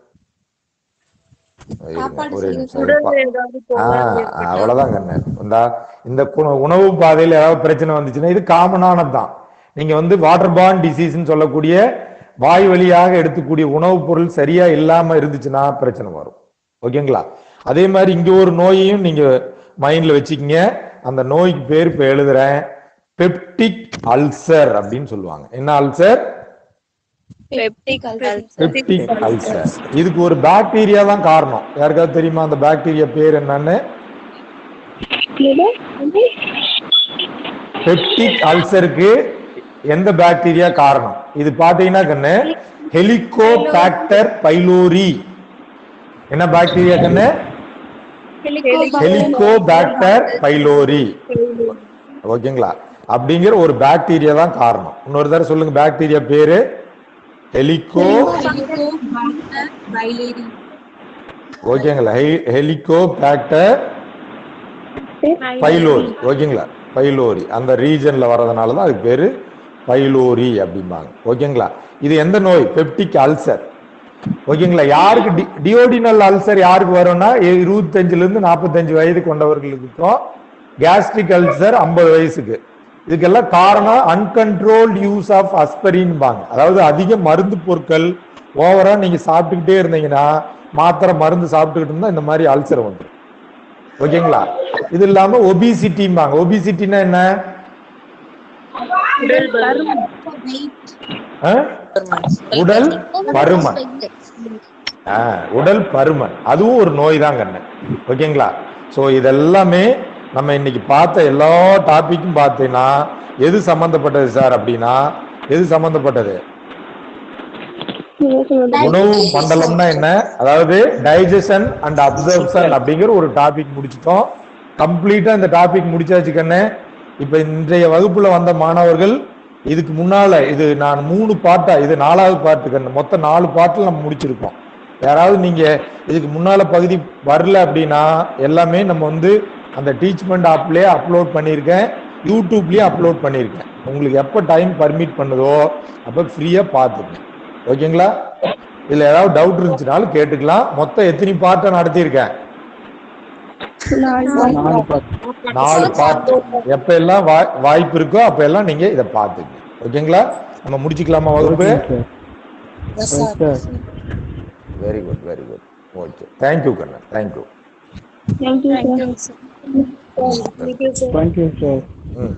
இருங்க, ஒரே நிமிஷம் இருப்பா. ஏதாவது ஆஹ் அவ்வளவுதான் கண்ணு இந்த இந்த கு- உணவு பாதையில ஏதாவது பிரச்சனை வந்துச்சுன்னா இது காமனானதுதான் நீங்க வந்து வாட்டர் பான் டிசீஸ்னு சொல்லக்கூடிய வாய் வழியாக எடுத்துக்கூடிய உணவுப் பொருள் சரியா இல்லாம இருந்துச்சுன்னா பிரச்சனை வரும் ஓகேங்களா அதே மாதிரி இங்க ஒரு நோயையும் நீங்க மைண்ட்ல வச்சுக்கீங்க அந்த நோய்க்கு பேர் இப்ப எழுதுறேன் பெப்டிக் அல்சர் அப்படின்னு சொல்லுவாங்க என்ன அல்சர் பெப்டிக் அல்சர் இதுக்கு ஒரு பாக்டீரியா தான் காரணம் யாருக்காவது தெரியுமா அந்த பாக்டீரியா பேர் என்னன்னு பெப்டிக் அல்சருக்கு எந்த பாக்டீரியா காரணம் இது பாத்தீங்கன்னா கண்ணு ஹெலிகோபாக்டர் பைலோரி என்ன பாக்டீரியா கண்ணு ஹெலிகோபாக்டர் பைலோரி ஓகேங்களா அப்படிங்கிற ஒரு பாக்டீரியா தான் காரணம் இன்னொரு தடவை சொல்லுங்க பாக்டீரியா பேரு ஹெலிகோ ஓகேங்களா ஹெலிகோபாக்டர் பைலோரி ஓகேங்களா பைலோரி அந்த ரீஜன்ல வர்றதுனால தான் அதுக்கு பேரு பைலோரி அப்படிம்பாங்க ஓகேங்களா இது எந்த நோய் பெப்டிக் அல்சர் ஓகேங்களா யாருக்கு டி- டியோடினல் அல்சர் யாருக்கு வரும்னா இ- இருபத்தஞ்சுல இருந்து நாற்பத்தஞ்சு வயது கொண்டவர்களுக்கும் கேஸ்ட்ரிக் அல்சர் ஐம்பது வயசுக்கு இதுக்கெல்லாம் காரணம் அன்கண்ட்ரோல்டு யூஸ் ஆஃப் அஸ்பரின்பாங்க அதாவது அதிக மருந்து பொருட்கள் ஓவரா நீங்க சாப்பிட்டுக்கிட்டே இருந்தீங்கன்னா மாத்திரை மருந்து சாப்பிட்டுக்கிட்டு இருந்தா இந்த மாதிரி அல்சர் வந்துடும் ஓகேங்களா இது இல்லாம ஒபிசிட்டிம்பாங்க ஒபிசிட்டினா என்ன ஆ? உடல் பருமன் ஆ, உடல் பருமன் அதுவும் ஒரு நோய் தான் கண்ணு ஓகேங்களா சோ இதெல்லாமே நம்ம இன்னைக்கு பார்த்த எல்லா டாபிக்கும் பார்த்தீங்கன்னா எது சம்பந்தப்பட்டது சார் அப்படின்னா எது சம்பந்தப்பட்டது உணவு மண்டலம்னா என்ன அதாவது டைஜஷன் அண்ட் அப்சர்ப்ஷன் அப்படிங்கிற ஒரு டாபிக் முடிச்சிட்டோம் கம்ப்ளீட்டா இந்த டாபிக் முடிச்சாச்சு கண்ணு இப்ப இன்றைய வகுப்புல வந்த மாணவர்கள் இதுக்கு முன்னால இது நான் மூணு பாட்டா இது நாலாவது பாட்டு கண்ணு மொத்தம் நாலு பாட்டில் நம்ம முடிச்சிருக்கோம் யாராவது நீங்க இதுக்கு முன்னால பகுதி வரல அப்படின்னா எல்லாமே நம்ம வந்து அந்த டீச்மெண்ட் ஆப்லயே அப்லோட் பண்ணியிருக்கேன் யூடியூப்லயே அப்லோட் பண்ணியிருக்கேன் உங்களுக்கு எப்போ டைம் பர்மிட் பண்ணுதோ அப்போ ஃப்ரீயா பார்த்துக்கங்க ஓகேங்களா இதுல ஏதாவது டவுட் இருந்துச்சுனாலும் கேட்டுக்கலாம் மொத்தம் எத்தனை பாட்டை நடத்தியிருக்கேன் நாலு பாட்டு எப்ப எல்லாம் வாய்- வாய்ப்பு இருக்கோ அப்ப எல்லாம் நீங்க இதை பார்த்துங்க ஓகேங்களா நம்ம முடிச்சுக்கலாமா வகுப்பு Yes, sir. Very good very good okay thank you Kannan thank you thank you sir Thank you, sir. ம்